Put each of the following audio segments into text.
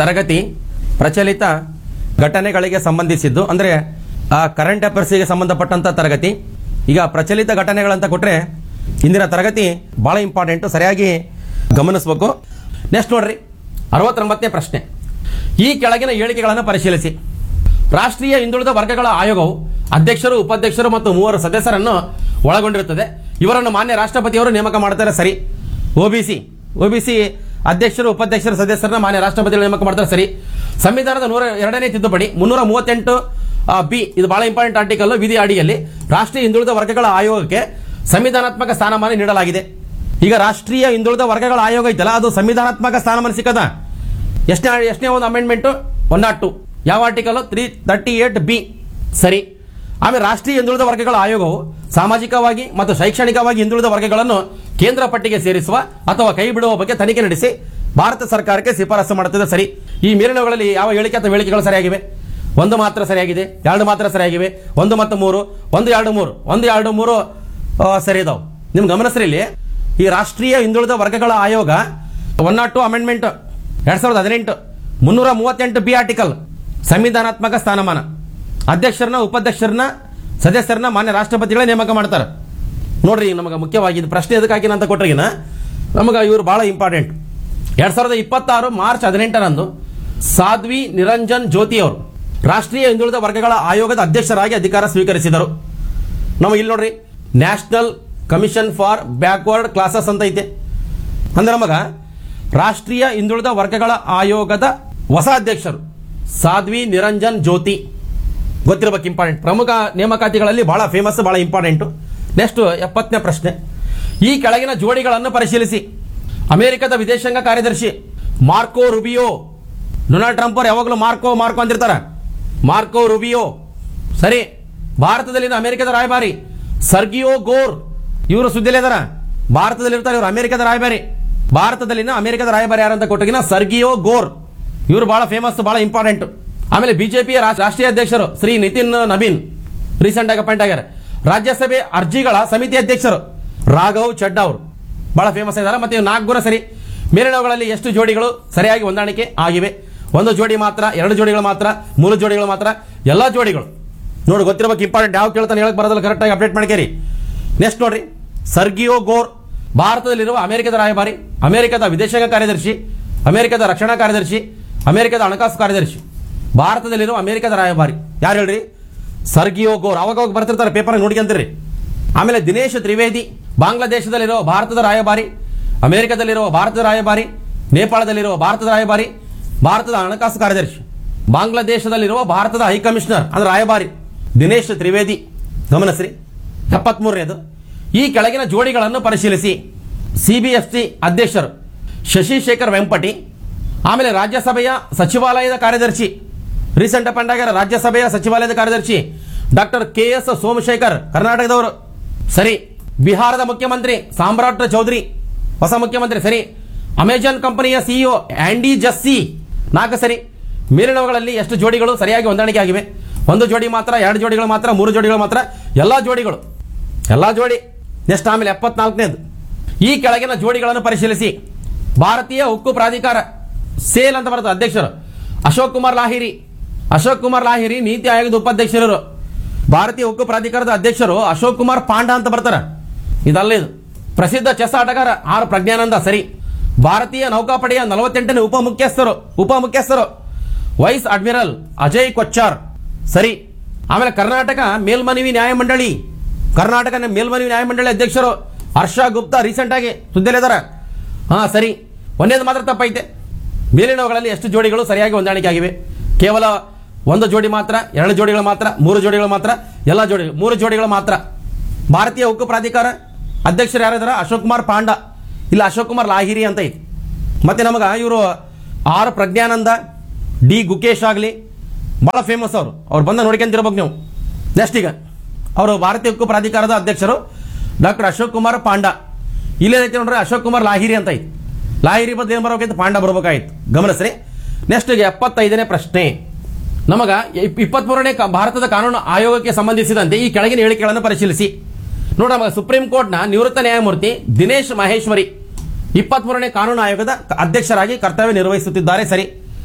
ತರಗತಿ ಪ್ರಚಲಿತ ಘಟನೆಗಳಿಗೆ ಸಂಬಂಧಿಸಿದ್ದು ಅಂದರೆ ಆ ಕರೆಂಟ್ ಅಫೇರ್ಸ್ಗೆ ಸಂಬಂಧಪಟ್ಟಂತ ತರಗತಿ ಈಗ ಪ್ರಚಲಿತ ಘಟನೆಗಳಂತ ಕೊಟ್ರೆ ಇಂದಿನ ತರಗತಿ ಬಹಳ ಇಂಪಾರ್ಟೆಂಟ್ ಸರಿಯಾಗಿ ಗಮನಿಸಬೇಕು ನೆಕ್ಸ್ಟ್ ನೋಡ್ರಿ ಅರವತ್ತೊಂಬತ್ತನೇ ಪ್ರಶ್ನೆ ಈ ಕೆಳಗಿನ ಹೇಳಿಕೆಗಳನ್ನು ಪರಿಶೀಲಿಸಿ ರಾಷ್ಟ್ರೀಯ ಹಿಂದುಳಿದ ವರ್ಗಗಳ ಆಯೋಗವು ಅಧ್ಯಕ್ಷರು ಉಪಾಧ್ಯಕ್ಷರು ಮತ್ತು ಮೂವರು ಸದಸ್ಯರನ್ನು ಒಳಗೊಂಡಿರುತ್ತದೆ ಇವರನ್ನು ಮಾನ್ಯ ರಾಷ್ಟ್ರಪತಿಯವರು ನೇಮಕ ಮಾಡ್ತಾರೆ ಸರಿ ಒಬಿಸಿ ಒಬಿಸಿ ಅಧ್ಯಕ್ಷರು ಉಪಾಧ್ಯಕ್ಷರು ಸದಸ್ಯರನ್ನ ಮಾನ್ಯ ರಾಷ್ಟ್ರಪತಿಗಳು ನೇಮಕ ಮಾಡ್ತಾರೆ ಸರಿ ಸಂವಿಧಾನದ ನೂರ ಎರಡನೇ ತಿದ್ದುಪಡಿ ಮುನ್ನೂರ ಮೂವತ್ತೆಂಟು ಆ, ಬಿ ಇದು ಬಹಳ ಇಂಪಾರ್ಟೆಂಟ್ ಆರ್ಟಿಕಲ್ ವಿಧಿ ಅಡಿಯಲ್ಲಿ ರಾಷ್ಟ್ರೀಯ ಹಿಂದುಳಿದ ವರ್ಗಗಳ ಆಯೋಗಕ್ಕೆ ಸಂವಿಧಾನಾತ್ಮಕ ಸ್ಥಾನಮಾನ ನೀಡಲಾಗಿದೆ ಈಗ ರಾಷ್ಟ್ರೀಯ ಹಿಂದುಳಿದ ವರ್ಗಗಳ ಆಯೋಗ ಐತಲ್ಲ ಅದು ಸಂವಿಧಾನಾತ್ಮಕ ಸ್ಥಾನಮಾನ ಸಿಕ್ಕದ ಎಷ್ಟನೇ ಎಷ್ಟನೇ ಒಂದು ಅಮೆಂಡ್ಮೆಂಟ್ ಒನ್ ನಾಟ್ ಟು ಯಾವ article three thirty eight B ಸರಿ ಆಮೇಲೆ ರಾಷ್ಟ್ರೀಯ ಹಿಂದುಳಿದ ವರ್ಗಗಳ ಆಯೋಗವು ಸಾಮಾಜಿಕವಾಗಿ ಮತ್ತು ಶೈಕ್ಷಣಿಕವಾಗಿ ಹಿಂದುಳಿದ ವರ್ಗಗಳನ್ನು ಕೇಂದ್ರ ಪಟ್ಟಿಗೆ ಸೇರಿಸುವ ಅಥವಾ ಕೈ ಬಿಡುವ ಬಗ್ಗೆ ತನಿಖೆ ನಡೆಸಿ ಭಾರತ ಸರ್ಕಾರಕ್ಕೆ ಶಿಫಾರಸು ಮಾಡುತ್ತದೆ ಸರಿ ಈ ಮೇಲಿನವುಗಳಲ್ಲಿ ಯಾವ ಹೇಳಿಕೆ ಅಥವಾ ಹೇಳಿಕೆಗಳು ಸರಿಯಾಗಿವೆ ಒಂದು ಮಾತ್ರ ಸರಿಯಾಗಿದೆ ಎರಡು ಮಾತ್ರ ಸರಿಯಾಗಿವೆ ಒಂದು ಮತ್ತು ಮೂರು ಒಂದು ಎರಡು ಮೂರು ಒಂದು ಎರಡು ಮೂರು ಆ, ಸರಿ ಇದಾವೆ ನಿಮ್ ಗಮನಿಸ್ರಿ ಇಲ್ಲಿ ಈ ರಾಷ್ಟ್ರೀಯ ಹಿಂದುಳಿದ ವರ್ಗಗಳ ಆಯೋಗ ಒನ್ ನಾಟ್ ಟು ಅಮೆಂಡ್ಮೆಂಟ್ ಎರಡ್ ಸಾವಿರದ ಹದಿನೆಂಟು ಮುನ್ನೂರ ಮೂವತ್ತೆಂಟು ಬಿ ಆರ್ಟಿಕಲ್ ಸಂವಿಧಾನಾತ್ಮಕ ಸ್ಥಾನಮಾನ ಅಧ್ಯಕ್ಷರನ್ನ ಉಪಾಧ್ಯಕ್ಷರನ್ನ ಸದಸ್ಯರನ್ನ ಮಾನ್ಯ ರಾಷ್ಟ್ರಪತಿಗಳೇ ನೇಮಕ ಮಾಡ್ತಾರೆ ನೋಡ್ರಿ ನಮಗೆ ಮುಖ್ಯವಾಗಿ ಇದು ಪ್ರಶ್ನೆ ಎದಕ್ಕಾಗಿನ ಅಂತ ಕೊಟ್ರಿಗಿನ ನಮಗೆ ಇವರು ಬಹಳ ಇಂಪಾರ್ಟೆಂಟ್ ಎರಡ್ ಸಾವಿರದ ಇಪ್ಪತ್ತಾರು ಮಾರ್ಚ್ ಹದಿನೆಂಟರಂದು ಸಾಧ್ವಿ ನಿರಂಜನ್ ಜ್ಯೋತಿ ಅವರು ರಾಷ್ಟ್ರೀಯ ಹಿಂದುಳಿದ ವರ್ಗಗಳ ಆಯೋಗದ ಅಧ್ಯಕ್ಷರಾಗಿ ಅಧಿಕಾರ ಸ್ವೀಕರಿಸಿದರು ನಮಗೆ ಇಲ್ಲಿ ನೋಡ್ರಿ national commission for backward classes ಅಂತ ಐತೆ ಅಂದ್ರೆ ನಮಗ ರಾಷ್ಟ್ರೀಯ ಹಿಂದುಳಿದ ವರ್ಗಗಳ ಆಯೋಗದ ಹೊಸ ಅಧ್ಯಕ್ಷರು ಸಾಧ್ವಿ ನಿರಂಜನ್ ಜ್ಯೋತಿ ಗೊತ್ತಿರಬೇಕು ಇಂಪಾರ್ಟೆಂಟ್ ಪ್ರಮುಖ ನೇಮಕಾತಿಗಳಲ್ಲಿ ಬಹಳ ಫೇಮಸ್ ಬಹಳ ಇಂಪಾರ್ಟೆಂಟ್ ನೆಕ್ಸ್ಟ್ ಎಪ್ಪತ್ತನೇ ಪ್ರಶ್ನೆ ಈ ಕೆಳಗಿನ ಜೋಡಿಗಳನ್ನು ಪರಿಶೀಲಿಸಿ ಅಮೆರಿಕದ ವಿದೇಶಾಂಗ ಕಾರ್ಯದರ್ಶಿ ಮಾರ್ಕೋ ರುಬಿಯೋ ಡೊನಾಲ್ಡ್ ಟ್ರಂಪ್ ಅವರು ಯಾವಾಗಲೂ ಮಾರ್ಕೋ ಮಾರ್ಕೋ ಅಂತಿರ್ತಾರ ಮಾರ್ಕೋ ರುಬಿಯೋ ಸರಿ ಭಾರತದಲ್ಲಿನ ಅಮೆರಿಕದ ರಾಯಭಾರಿ ಸರ್ಗಿಯೋ ಗೋರ್ ಇವರು ಸುದ್ದಿಯಲ್ಲಿ ಇದಾರ ಭಾರತದಲ್ಲಿ ಇರ್ತಾರೆ ಇವರು ಅಮೆರಿಕದ ರಾಯಭಾರಿ ಭಾರತದಲ್ಲಿನ ಅಮೆರಿಕದ ರಾಯಭಾರಿ ಯಾರಂತ ಕೊಟ್ಟಗಿನ ಸರ್ಗಿಯೋ ಗೋರ್ ಇವರು ಬಹಳ ಫೇಮಸ್ ಬಹಳ ಇಂಪಾರ್ಟೆಂಟ್ ಆಮೇಲೆ ಬಿಜೆಪಿಯ ರಾಷ್ಟ್ರೀಯ ಅಧ್ಯಕ್ಷರು ಶ್ರೀ ನಿತಿನ್ ನಬೀನ್ ರೀಸೆಂಟ್ ಆಗಿ ಅಪಾಯಿಂಟ್ ಆಗ್ಯಾರ ರಾಜ್ಯಸಭೆ ಅರ್ಜಿಗಳ ಸಮಿತಿ ಅಧ್ಯಕ್ಷರು ರಾಘವ್ ಚಡ್ಡಾ ಅವರು ಬಹಳ ಫೇಮಸ್ ಇದ್ದಾರೆ ಮತ್ತೆ ಇವು ನಾಲ್ಕು ಗುಣ ಸರಿ ಮೇಲಿನವುಗಳಲ್ಲಿ ಎಷ್ಟು ಜೋಡಿಗಳು ಸರಿಯಾಗಿ ಹೊಂದಾಣಿಕೆ ಆಗಿವೆ ಒಂದು ಜೋಡಿ ಮಾತ್ರ ಎರಡು ಜೋಡಿಗಳು ಮಾತ್ರ ಮೂರು ಜೋಡಿಗಳು ಮಾತ್ರ ಎಲ್ಲಾ ಜೋಡಿಗಳು ನೋಡಿ ಗೊತ್ತಿರಬೇಕು ಇಂಪಾರ್ಟೆಂಟ್ ಯಾವ ಕೇಳ್ತಾನೆ ಹೇಳಕ್ ಬರೋದಿಲ್ಲ ಕರೆಕ್ಟಾಗಿ ಅಪ್ಡೇಟ್ ಮಾಡ್ಕೇರಿ ನೆಕ್ಸ್ಟ್ ನೋಡ್ರಿ ಸರ್ಗಿಯೋ ಗೋರ್ ಭಾರತದಲ್ಲಿರುವ ಅಮೆರಿಕದ ರಾಯಭಾರಿ ಅಮೆರಿಕದ ವಿದೇಶಾಂಗ ಕಾರ್ಯದರ್ಶಿ ಅಮೆರಿಕದ ರಕ್ಷಣಾ ಕಾರ್ಯದರ್ಶಿ ಅಮೆರಿಕದ ಹಣಕಾಸು ಕಾರ್ಯದರ್ಶಿ ಭಾರತದಲ್ಲಿರುವ ಅಮೆರಿಕದ ರಾಯಭಾರಿ ಯಾರು ಹೇಳ್ರಿ ಸರ್ಗಿಯೋ ಗೋರ್ ಅವಾಗ ಅವಾಗ ಬರ್ತಿರ್ತಾರೆ ಪೇಪರ್ ನೋಡ್ಕೊಂತೀರಿ ಆಮೇಲೆ ದಿನೇಶ್ ತ್ರಿವೇದಿ ಬಾಂಗ್ಲಾದೇಶದಲ್ಲಿರುವ ಭಾರತದ ರಾಯಭಾರಿ ಅಮೆರಿಕದಲ್ಲಿರುವ ಭಾರತದ ರಾಯಭಾರಿ ನೇಪಾಳದಲ್ಲಿರುವ ಭಾರತದ ರಾಯಭಾರಿ ಭಾರತದ ಹಣಕಾಸು ಕಾರ್ಯದರ್ಶಿ ಬಾಂಗ್ಲಾದೇಶದಲ್ಲಿರುವ ಭಾರತದ ಹೈಕಮಿಷನರ್ ಅಂದ್ರೆ ರಾಯಭಾರಿ ದಿನೇಶ್ ತ್ರಿವೇದಿ ಗಮನಿಸ್ರಿ ಎಪ್ಪತ್ಮೂರನೇದು ಈ ಕೆಳಗಿನ ಜೋಡಿಗಳನ್ನು ಪರಿಶೀಲಿಸಿ ಸಿಬಿಎಫ್ಸಿ ಅಧ್ಯಕ್ಷರು ಶಶಿಶೇಖರ್ ವೆಂಪಟಿ ಆಮೇಲೆ ರಾಜ್ಯಸಭೆಯ ಸಚಿವಾಲಯದ ಕಾರ್ಯದರ್ಶಿ ರೀಸೆಂಟ್ ಅಪಾಯಿಂಟ್ ಆಗ್ಯಾರ ರಾಜ್ಯಸಭೆಯ ಸಚಿವಾಲಯದ ಕಾರ್ಯದರ್ಶಿ ಡಾಕ್ಟರ್ ಕೆ ಎಸ್ ಸೋಮಶೇಖರ್ ಕರ್ನಾಟಕದವರು ಸರಿ ಬಿಹಾರದ ಮುಖ್ಯಮಂತ್ರಿ ಸಾಮ್ರಾಟ್ ಚೌಧರಿ ಹೊಸ ಮುಖ್ಯಮಂತ್ರಿ ಸರಿ ಅಮೆಜಾನ್ ಕಂಪನಿಯ ಸಿಇಒ ಆಂಡಿ ಜಸ್ಸಿ ನಾಲ್ಕು ಸರಿ ಮೇಲಿನವುಗಳಲ್ಲಿ ಎಷ್ಟು ಜೋಡಿಗಳು ಸರಿಯಾಗಿ ಹೊಂದಾಣಿಕೆ ಆಗಿವೆ ಒಂದು ಜೋಡಿ ಮಾತ್ರ ಎರಡು ಜೋಡಿಗಳು ಮಾತ್ರ ಮೂರು ಜೋಡಿಗಳು ಮಾತ್ರ ಎಲ್ಲಾ ಜೋಡಿಗಳು ಎಲ್ಲಾ ಜೋಡಿ ನೆಕ್ಸ್ಟ್ ಆಮೇಲೆ ಎಪ್ಪತ್ನಾಲ್ಕನೇದು ಈ ಕೆಳಗಿನ ಜೋಡಿಗಳನ್ನು ಪರಿಶೀಲಿಸಿ ಭಾರತೀಯ ಉಕ್ಕು ಪ್ರಾಧಿಕಾರ ಸೇಲ್ ಅಂತ ಬರುತ್ತೆ ಅಧ್ಯಕ್ಷರು ಅಶೋಕ್ ಕುಮಾರ್ ಲಾಹಿರಿ ಅಶೋಕ್ ಕುಮಾರ್ ಲಾಹಿರಿ ನೀತಿ ಆಯೋಗದ ಉಪಾಧ್ಯಕ್ಷರು ಭಾರತೀಯ ಉಕ್ಕು ಪ್ರಾಧಿಕಾರದ ಅಧ್ಯಕ್ಷರು ಅಶೋಕ್ ಕುಮಾರ್ ಪಾಂಡ ಅಂತ ಬರ್ತಾರೆ ಇದಲ್ಲ ಇದು ಪ್ರಸಿದ್ಧ ಚೆಸ್ ಆಟಗಾರ ಆರ್ ಪ್ರಜ್ಞಾನಂದ ಸರಿ ಭಾರತೀಯ ನೌಕಾಪಡೆಯ ನಲವತ್ತೆಂಟನೇ ಉಪ ಮುಖ್ಯಸ್ಥರು ಉಪ ಮುಖ್ಯಸ್ಥರು ವೈಸ್ ಅಡ್ಮಿರಲ್ ಅಜಯ್ ಕೊಚ್ಚಾರ್ ಸರಿ ಆಮೇಲೆ ಕರ್ನಾಟಕ ಮೇಲ್ಮನವಿ ನ್ಯಾಯಮಂಡಳಿ ಕರ್ನಾಟಕ ಮೇಲ್ಮನವಿ ನ್ಯಾಯಮಂಡಳಿ ಅಧ್ಯಕ್ಷರು ಹರ್ಷ ಗುಪ್ತಾ ರೀಸೆಂಟ್ ಆಗಿ ಸುದ್ದಿಯಲ್ಲಿದ್ದಾರೆ ಹಾ ಸರಿ ಒಂದೇದು ಮಾತ್ರ ತಪ್ಪೈತೆ ಮೇಲಿನವುಗಳಲ್ಲಿ ಎಷ್ಟು ಜೋಡಿಗಳು ಸರಿಯಾಗಿ ಹೊಂದಾಣಿಕೆ ಆಗಿವೆ ಕೇವಲ ಒಂದು ಜೋಡಿ ಮಾತ್ರ ಎರಡು ಜೋಡಿಗಳು ಮಾತ್ರ ಮೂರು ಜೋಡಿಗಳು ಮಾತ್ರ ಎಲ್ಲ ಜೋಡಿಗಳು ಮೂರು ಜೋಡಿಗಳು ಮಾತ್ರ ಭಾರತೀಯ ಉಕ್ಕು ಪ್ರಾಧಿಕಾರ ಅಧ್ಯಕ್ಷರು ಯಾರಿದಾರ ಅಶೋಕ್ ಕುಮಾರ್ ಪಾಂಡ ಇಲ್ಲ ಅಶೋಕ್ ಕುಮಾರ್ ಲಾಹಿರಿ ಅಂತ ಐತಿ ಮತ್ತೆ ನಮಗ ಇವರು ಆರ್ ಪ್ರಜ್ಞಾನಂದ ಡಿ ಗುಕೇಶ್ ಆಗಲಿ ಬಹಳ ಫೇಮಸ್ ಅವರು ಅವ್ರು ಬಂದ ನೋಡ್ಕೊಂತಿರ್ಬೇಕು ನೀವು ನೆಕ್ಸ್ಟ್ ಈಗ ಅವರು ಭಾರತೀಯ ಉಕ್ಕು ಪ್ರಾಧಿಕಾರದ ಅಧ್ಯಕ್ಷರು ಡಾಕ್ಟರ್ ಅಶೋಕ್ ಕುಮಾರ್ ಪಾಂಡ ಇಲ್ಲೇನೈತಿ ನೋಡ್ರಿ ಅಶೋಕ್ ಕುಮಾರ್ ಲಾಹಿರಿ ಅಂತ ಐತಿ ಲಾಹಿರಿ ಬದ್ದು ಏನು ಬರ್ಬೇಕಾಯ್ತು ಪಾಂಡ ಬರ್ಬೇಕಾಯ್ತು ಗಮನಿಸ್ರಿ ನೆಕ್ಸ್ಟ್ ಎಪ್ಪತ್ತೈದನೇ ಪ್ರಶ್ನೆ ನಮಗ ಇಪ್ಪತ್ಮೂರನೇ ಭಾರತದ ಕಾನೂನು ಆಯೋಗಕ್ಕೆ ಸಂಬಂಧಿಸಿದಂತೆ ಈ ಕೆಳಗಿನ ಹೇಳಿಕೆಗಳನ್ನು ಪರಿಶೀಲಿಸಿ ನೋಡ ನಮಗ ಸುಪ್ರೀಂ ಕೋರ್ಟ್ನ ನಿವೃತ್ತ ನ್ಯಾಯಮೂರ್ತಿ ದಿನೇಶ್ ಮಹೇಶ್ವರಿ ಇಪ್ಪತ್ಮೂರನೇ ಕಾನೂನು ಆಯೋಗದ ಅಧ್ಯಕ್ಷರಾಗಿ ಕರ್ತವ್ಯ ನಿರ್ವಹಿಸುತ್ತಿದ್ದಾರೆ ಸರಿ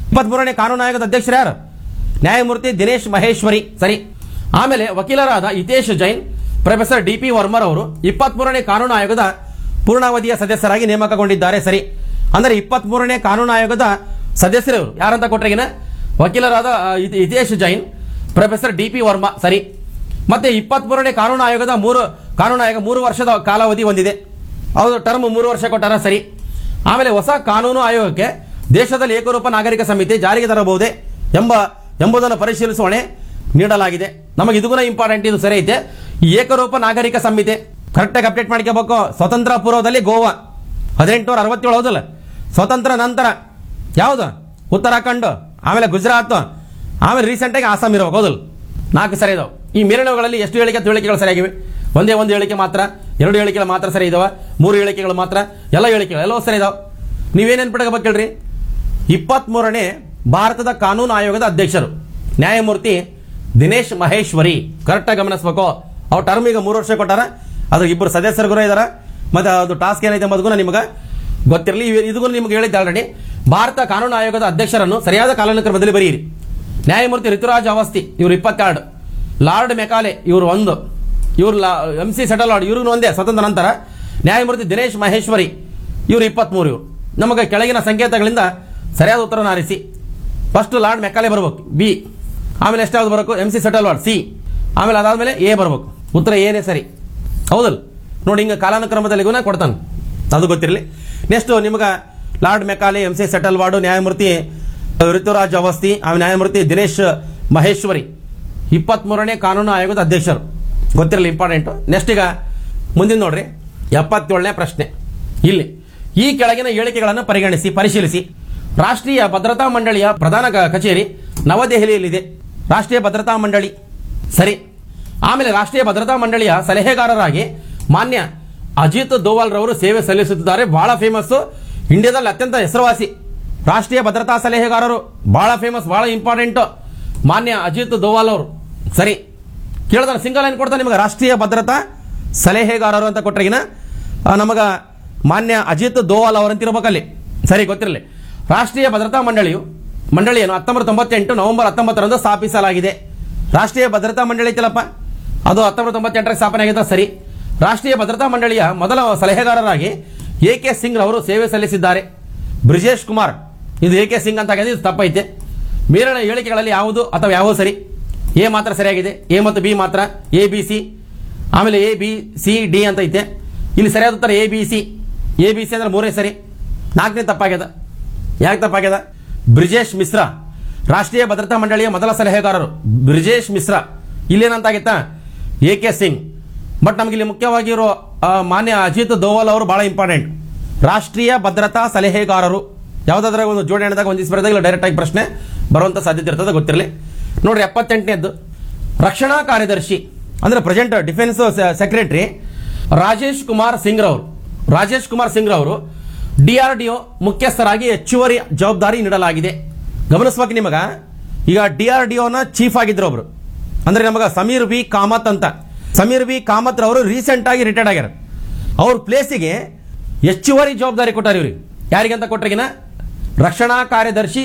ಇಪ್ಪತ್ಮೂರನೇ ಕಾನೂನು ಆಯೋಗದ ಅಧ್ಯಕ್ಷರು ಯಾರು ನ್ಯಾಯಮೂರ್ತಿ ದಿನೇಶ್ ಮಹೇಶ್ವರಿ ಸರಿ ಆಮೇಲೆ ವಕೀಲರಾದ Hitesh Jain professor D P ವರ್ಮರ್ ಅವರು ಇಪ್ಪತ್ಮೂರನೇ ಕಾನೂನು ಆಯೋಗದ ಪೂರ್ಣಾವಧಿಯ ಸದಸ್ಯರಾಗಿ ನೇಮಕಗೊಂಡಿದ್ದಾರೆ ಸರಿ ಅಂದರೆ ಇಪ್ಪತ್ಮೂರನೇ ಕಾನೂನು ಆಯೋಗದ ಸದಸ್ಯರು ಇವರು ಯಾರಂತ ಕೊಟ್ರೆಗಿನ ವಕೀಲರಾದ ಆ, ಹಿತ- Hitesh Jain professor D P Verma ಸರಿ ಮತ್ತೆ ಇಪ್ಪತ್ಮೂರನೇ ಕಾನೂನು ಆಯೋಗದ ಮೂರು ಕಾನೂನು ಆಯೋಗ ಮೂರು ವರ್ಷದ ಕಾಲಾವಧಿ ಹೊಂದಿದೆ ಹೌದು ಟರ್ಮ್ ಮೂರು ವರ್ಷ ಕೊಟ್ಟಾರ ಸರಿ ಆಮೇಲೆ ಹೊಸ ಕಾನೂನು ಆಯೋಗಕ್ಕೆ ದೇಶದಲ್ಲಿ ಏಕರೂಪ ನಾಗರಿಕ ಸಮಿತಿ ಜಾರಿಗೆ ತರಬಹುದೇ ಎಂಬ ಎಂಬುದನ್ನು ಪರಿಶೀಲಿಸುವ ಹೊಣೆ ನೀಡಲಾಗಿದೆ ನಮಗೆ ಇದು ಕೂಡ ಇಂಪಾರ್ಟೆಂಟ್ ಇದು ಸರಿ ಐತೆ ಈ ಏಕರೂಪ ನಾಗರಿಕ ಸಂಹಿತೆ ಕರೆಕ್ಟಾಗಿ ಅಪ್ಡೇಟ್ ಮಾಡ್ಕೋಬೇಕು ಸ್ವತಂತ್ರ ಪೂರ್ವದಲ್ಲಿ ಗೋವಾ ಹದಿನೆಂಟುನೂರ ಅರವತ್ತೇಳು ಹೌದಲ್ಲ ಸ್ವತಂತ್ರ ನಂತರ ಯಾವುದು ಉತ್ತರಾಖಂಡ್ ಆಮೇಲೆ ಗುಜರಾತ್ ಆಮೇಲೆ ರೀಸೆಂಟಾಗಿ ಆಸಾಮ್ ಇರೋ ಹೌದಲ್ಲ ನಾಲ್ಕು ಸರಿ ಇದಾವೆ ಈ ಮೇಲಿನವುಗಳಲ್ಲಿ ಎಷ್ಟು ಹೇಳಿಕೆ ಹೇಳಿಕೆಗಳು ಸರಿಯಾಗಿವೆ ಒಂದೇ ಒಂದು ಹೇಳಿಕೆ ಮಾತ್ರ ಎರಡು ಹೇಳಿಕೆಗಳು ಮಾತ್ರ ಸರಿ ಇದಾವೆ ಮೂರು ಹೇಳಿಕೆಗಳು ಮಾತ್ರ ಎಲ್ಲ ಹೇಳಿಕೆಗಳು ಎಲ್ಲವೂ ಸರಿ ಇದಾವೆ ನೀವೇನೇನು ಪಡ್ಕೋಬೇಕು ಹೇಳ್ರಿ ಇಪ್ಪತ್ಮೂರನೇ ಭಾರತದ ಕಾನೂನು ಆಯೋಗದ ಅಧ್ಯಕ್ಷರು ನ್ಯಾಯಮೂರ್ತಿ ದಿನೇಶ್ ಮಹೇಶ್ವರಿ ಕರೆಕ್ಟಾಗಿ ಗಮನಿಸ್ಬೇಕು ಅವ್ರ ಟರ್ಮ್ ಈಗ ಮೂರು ವರ್ಷ ಕೊಟ್ಟಾರ ಅದ್ರ ಇಬ್ಬರು ಸದಸ್ಯರು ಕೂಡ ಇದಾರ ಮತ್ತೆ ಅದು ಟಾಸ್ಕ್ ಏನೈತೆ ಎಂಬುದಕ್ಕೂ ನಿಮಗೆ ಗೊತ್ತಿರಲಿ ಇದಕ್ಕೂ ನಿಮ್ಗೆ ಹೇಳಿದ್ದೆ ಆಲ್ರೆಡಿ ಭಾರತ ಕಾನೂನು ಆಯೋಗದ ಅಧ್ಯಕ್ಷರನ್ನು ಸರಿಯಾದ ಕಾಲಾನುಕ್ರಮದಲ್ಲಿ ಬರೆಯಿರಿ ನ್ಯಾಯಮೂರ್ತಿ ಋತುರಾಜ್ ಅವಸ್ಥಿ ಇವರು ಇಪ್ಪತ್ತೆರಡು ಲಾರ್ಡ್ ಮೆಕಾಲೆ ಇವರು ಒಂದು ಇವರು ಎಂ ಸಿ ಸೆಟಲ್ವಾಡ್ ಇವ್ರಿಗೂ ಒಂದೇ ಸ್ವತಂತ್ರ ನಂತರ ನ್ಯಾಯಮೂರ್ತಿ ದಿನೇಶ್ ಮಹೇಶ್ವರಿ ಇವರು ಇಪ್ಪತ್ಮೂರು ಇವರು ನಮಗೆ ಕೆಳಗಿನ ಸಂಕೇತಗಳಿಂದ ಸರಿಯಾದ ಉತ್ತರವನ್ನು ಆರಿಸಿ ಫಸ್ಟ್ ಲಾರ್ಡ್ ಮೆಕಾಲೆ ಬರ್ಬೇಕು ಬಿ ಆಮೇಲೆ ಎಷ್ಟಾவது ಬರಬೇಕು ಎಂ ಸಿ ಸೆಟಲ್ವಾಡ್ ಸಿ ಆಮೇಲೆ ಅದಾದ್ಮೇಲೆ ಎ ಬರ್ಬೇಕು ಉತ್ತರ ಏನೇ ಸರಿ ಹೌದಲ್ಲ ನೋಡಿ ಹಿಂಗೆ ಕಾಲಾನುಕ್ರಮದಲ್ಲಿ ಗುಣ ಕೊಡ್ತಾನೆ ಅದು ಗೊತ್ತಿರಲಿ ನೆಕ್ಸ್ಟ್ ನಿಮ್ಗೆ Lord Macaulay M C Setalvad ನ್ಯಾಯಮೂರ್ತಿ ಋತುರಾಜ್ ಅವಸ್ಥಿ ಆಮೇಲೆ ನ್ಯಾಯಮೂರ್ತಿ ದಿನೇಶ್ ಮಹೇಶ್ವರಿ ಇಪ್ಪತ್ಮೂರನೇ ಕಾನೂನು ಆಯೋಗದ ಅಧ್ಯಕ್ಷರು ಗೊತ್ತಿರಲಿ ಇಂಪಾರ್ಟೆಂಟು ನೆಕ್ಸ್ಟ್ ಈಗ ಮುಂದಿನ ನೋಡ್ರಿ ಎಪ್ಪತ್ತೇಳನೇ ಪ್ರಶ್ನೆ ಇಲ್ಲಿ ಈ ಕೆಳಗಿನ ಹೇಳಿಕೆಗಳನ್ನು ಪರಿಗಣಿಸಿ ಪರಿಶೀಲಿಸಿ ರಾಷ್ಟ್ರೀಯ ಭದ್ರತಾ ಮಂಡಳಿಯ ಪ್ರಧಾನ ಕ- ಕಚೇರಿ ನವದೆಹಲಿಯಲ್ಲಿದೆ ರಾಷ್ಟ್ರೀಯ ಭದ್ರತಾ ಮಂಡಳಿ ಸರಿ ಆಮೇಲೆ ರಾಷ್ಟ್ರೀಯ ಭದ್ರತಾ ಮಂಡಳಿಯ ಸಲಹೆಗಾರರಾಗಿ ಮಾನ್ಯ ಅಜಿತ್ ದೋವಲ್ ರವರು ಸೇವೆ ಸಲ್ಲಿಸುತ್ತಿದ್ದಾರೆ ಬಹಳ ಫೇಮಸ್ ಇಂಡಿಯಾದಲ್ಲಿ ಅತ್ಯಂತ ಹೆಸರುವಾಸಿ ರಾಷ್ಟ್ರೀಯ ಭದ್ರತಾ ಸಲಹೆಗಾರರು ಬಹಳ ಫೇಮಸ್ ಬಹಳ ಇಂಪಾರ್ಟೆಂಟ್ ಮಾನ್ಯ ಅಜಿತ್ ದೋವಾಲ್ ಅವರು ಸರಿ ಕೇಳಿದ್ರೆ ಸಿಂಗಲ್ ಲೈನ್ ಕೊಡ್ತಾನೆ ನಿಮಗೆ ರಾಷ್ಟ್ರೀಯ ಭದ್ರತಾ ಸಲಹೆಗಾರರು ಅಂತ ಕೊಟ್ರೆಗಿನ ಆ, ನಮಗ ಮಾನ್ಯ ಅಜಿತ್ ದೋವಾಲ್ ಅವರಂತಿರ್ಬೇಕಲ್ಲಿ ಸರಿ ಗೊತ್ತಿರಲಿ ರಾಷ್ಟ್ರೀಯ ಭದ್ರತಾ ಮಂಡಳಿಯು ಮಂಡಳಿಯನ್ನು ಹತ್ತೊಂಬತ್ತು ತೊಂಬತ್ತೆಂಟು ನವೆಂಬರ್ ಹತ್ತೊಂಬತ್ತರಂದು ಸ್ಥಾಪಿಸಲಾಗಿದೆ ರಾಷ್ಟ್ರೀಯ ಭದ್ರತಾ ಮಂಡಳಿ ಐತಲ್ಲಪ್ಪ ಅದು ಹತ್ತೊಂಬತ್ತು ತೊಂಬತ್ತೆಂಟರಲ್ಲಿ ಸ್ಥಾಪನೆ ಆಗಿದೆ ಸರಿ ರಾಷ್ಟ್ರೀಯ ಭದ್ರತಾ ಮಂಡಳಿಯ ಮೊದಲ ಸಲಹೆಗಾರರಾಗಿ ಎ ಕೆ ಸಿಂಗ್ ಅವರು ಸೇವೆ ಸಲ್ಲಿಸಿದ್ದಾರೆ ಬ್ರಿಜೇಶ್ ಕುಮಾರ್ ಇದು ಎ ಕೆ ಸಿಂಗ್ ಅಂತ ಆಗಿದೆ ಇದು ತಪ್ಪೈತೆ ಮೇಲಿನ ಹೇಳಿಕೆಗಳಲ್ಲಿ ಯಾವುದು ಅಥವಾ ಯಾವುದು ಸರಿ ಎ ಮಾತ್ರ ಸರಿಯಾಗಿದೆ ಎ ಮತ್ತು ಬಿ ಮಾತ್ರ ಎ ಬಿ ಸಿ ಆಮೇಲೆ ಎ ಬಿ ಸಿ ಡಿ ಅಂತ ಐತೆ ಇಲ್ಲಿ ಸರಿಯಾದ ಉತ್ತರ A B C A B C ಅಂದ್ರೆ ಮೂರೇ ಸರಿ ನಾಲ್ಕನೇ ತಪ್ಪಾಗ್ಯದ ಯಾಕೆ ತಪ್ಪಾಗ್ಯದ ಬ್ರಿಜೇಶ್ ಮಿಶ್ರಾ ರಾಷ್ಟ್ರೀಯ ಭದ್ರತಾ ಮಂಡಳಿಯ ಮೊದಲ ಸಲಹೆಗಾರರು ಬ್ರಿಜೇಶ್ ಮಿಶ್ರಾ ಇಲ್ಲೇನಂತಾಗಿತ್ತ ಎ ಕೆ ಸಿಂಗ್ ಬಟ್ ನಮಗೆ ಇಲ್ಲಿ ಮುಖ್ಯವಾಗಿರೋ ಆ, ಮಾನ್ಯ ಅಜಿತ್ ದೋವಲ್ ಅವರು ಬಹಳ ಇಂಪಾರ್ಟೆಂಟ್ ರಾಷ್ಟ್ರೀಯ ಭದ್ರತಾ ಸಲಹೆಗಾರರು ಯಾವುದಾದ್ರೂ ಒಂದು ಜೋಡಣೆದಾಗ ಒಂದಿಸ್ ಬರೆದಾಗ ಇಲ್ಲ ಡೈರೆಕ್ಟ್ ಆಗಿ ಪ್ರಶ್ನೆ ಬರುವಂತ ಸಾಧ್ಯತೆ ಇರ್ತದೆ ಗೊತ್ತಿರಲಿ ನೋಡ್ರಿ ಎಪ್ಪತ್ತೆಂಟನೇದ್ದು ರಕ್ಷಣಾ ಕಾರ್ಯದರ್ಶಿ ಅಂದ್ರೆ present defence secretary Rajesh Kumar Singh ರವರು ರಾಜೇಶ್ ಕುಮಾರ್ ಸಿಂಗ್ ರವರು ಡಿಆರ್ಡಿಒ ಮುಖ್ಯಸ್ಥರಾಗಿ ಹೆಚ್ಚುವರಿ ಜವಾಬ್ದಾರಿ ನೀಡಲಾಗಿದೆ ಗಮನಿಸ್ಬೇಕು ನಿಮಗ ಈಗ ಡಿಆರ್ಡಿಒನ ಚೀಫ್ ಆಗಿದ್ರು ಒಬ್ರು ಅಂದ್ರೆ ನಮಗ ಸಮೀರ್ ವಿ ಕಾಮತ್ ಅಂತ ಸಮೀರ್ ವಿ ಕಾಮತ್ ರವರು ರೀಸೆಂಟ್ ಆಗಿ ರಿಟೈರ್ಡ್ ಆಗ್ಯಾರ ಅವ್ರ ಪ್ಲೇಸಿಗೆ ಹೆಚ್ಚುವರಿ ಜವಾಬ್ದಾರಿ ಕೊಟ್ಟಾರ ಇವ್ರಿಗೆ ಯಾರಿಗಂತ ಕೊಟ್ರಿಗಿನ ರಕ್ಷಣಾ ಕಾರ್ಯದರ್ಶಿ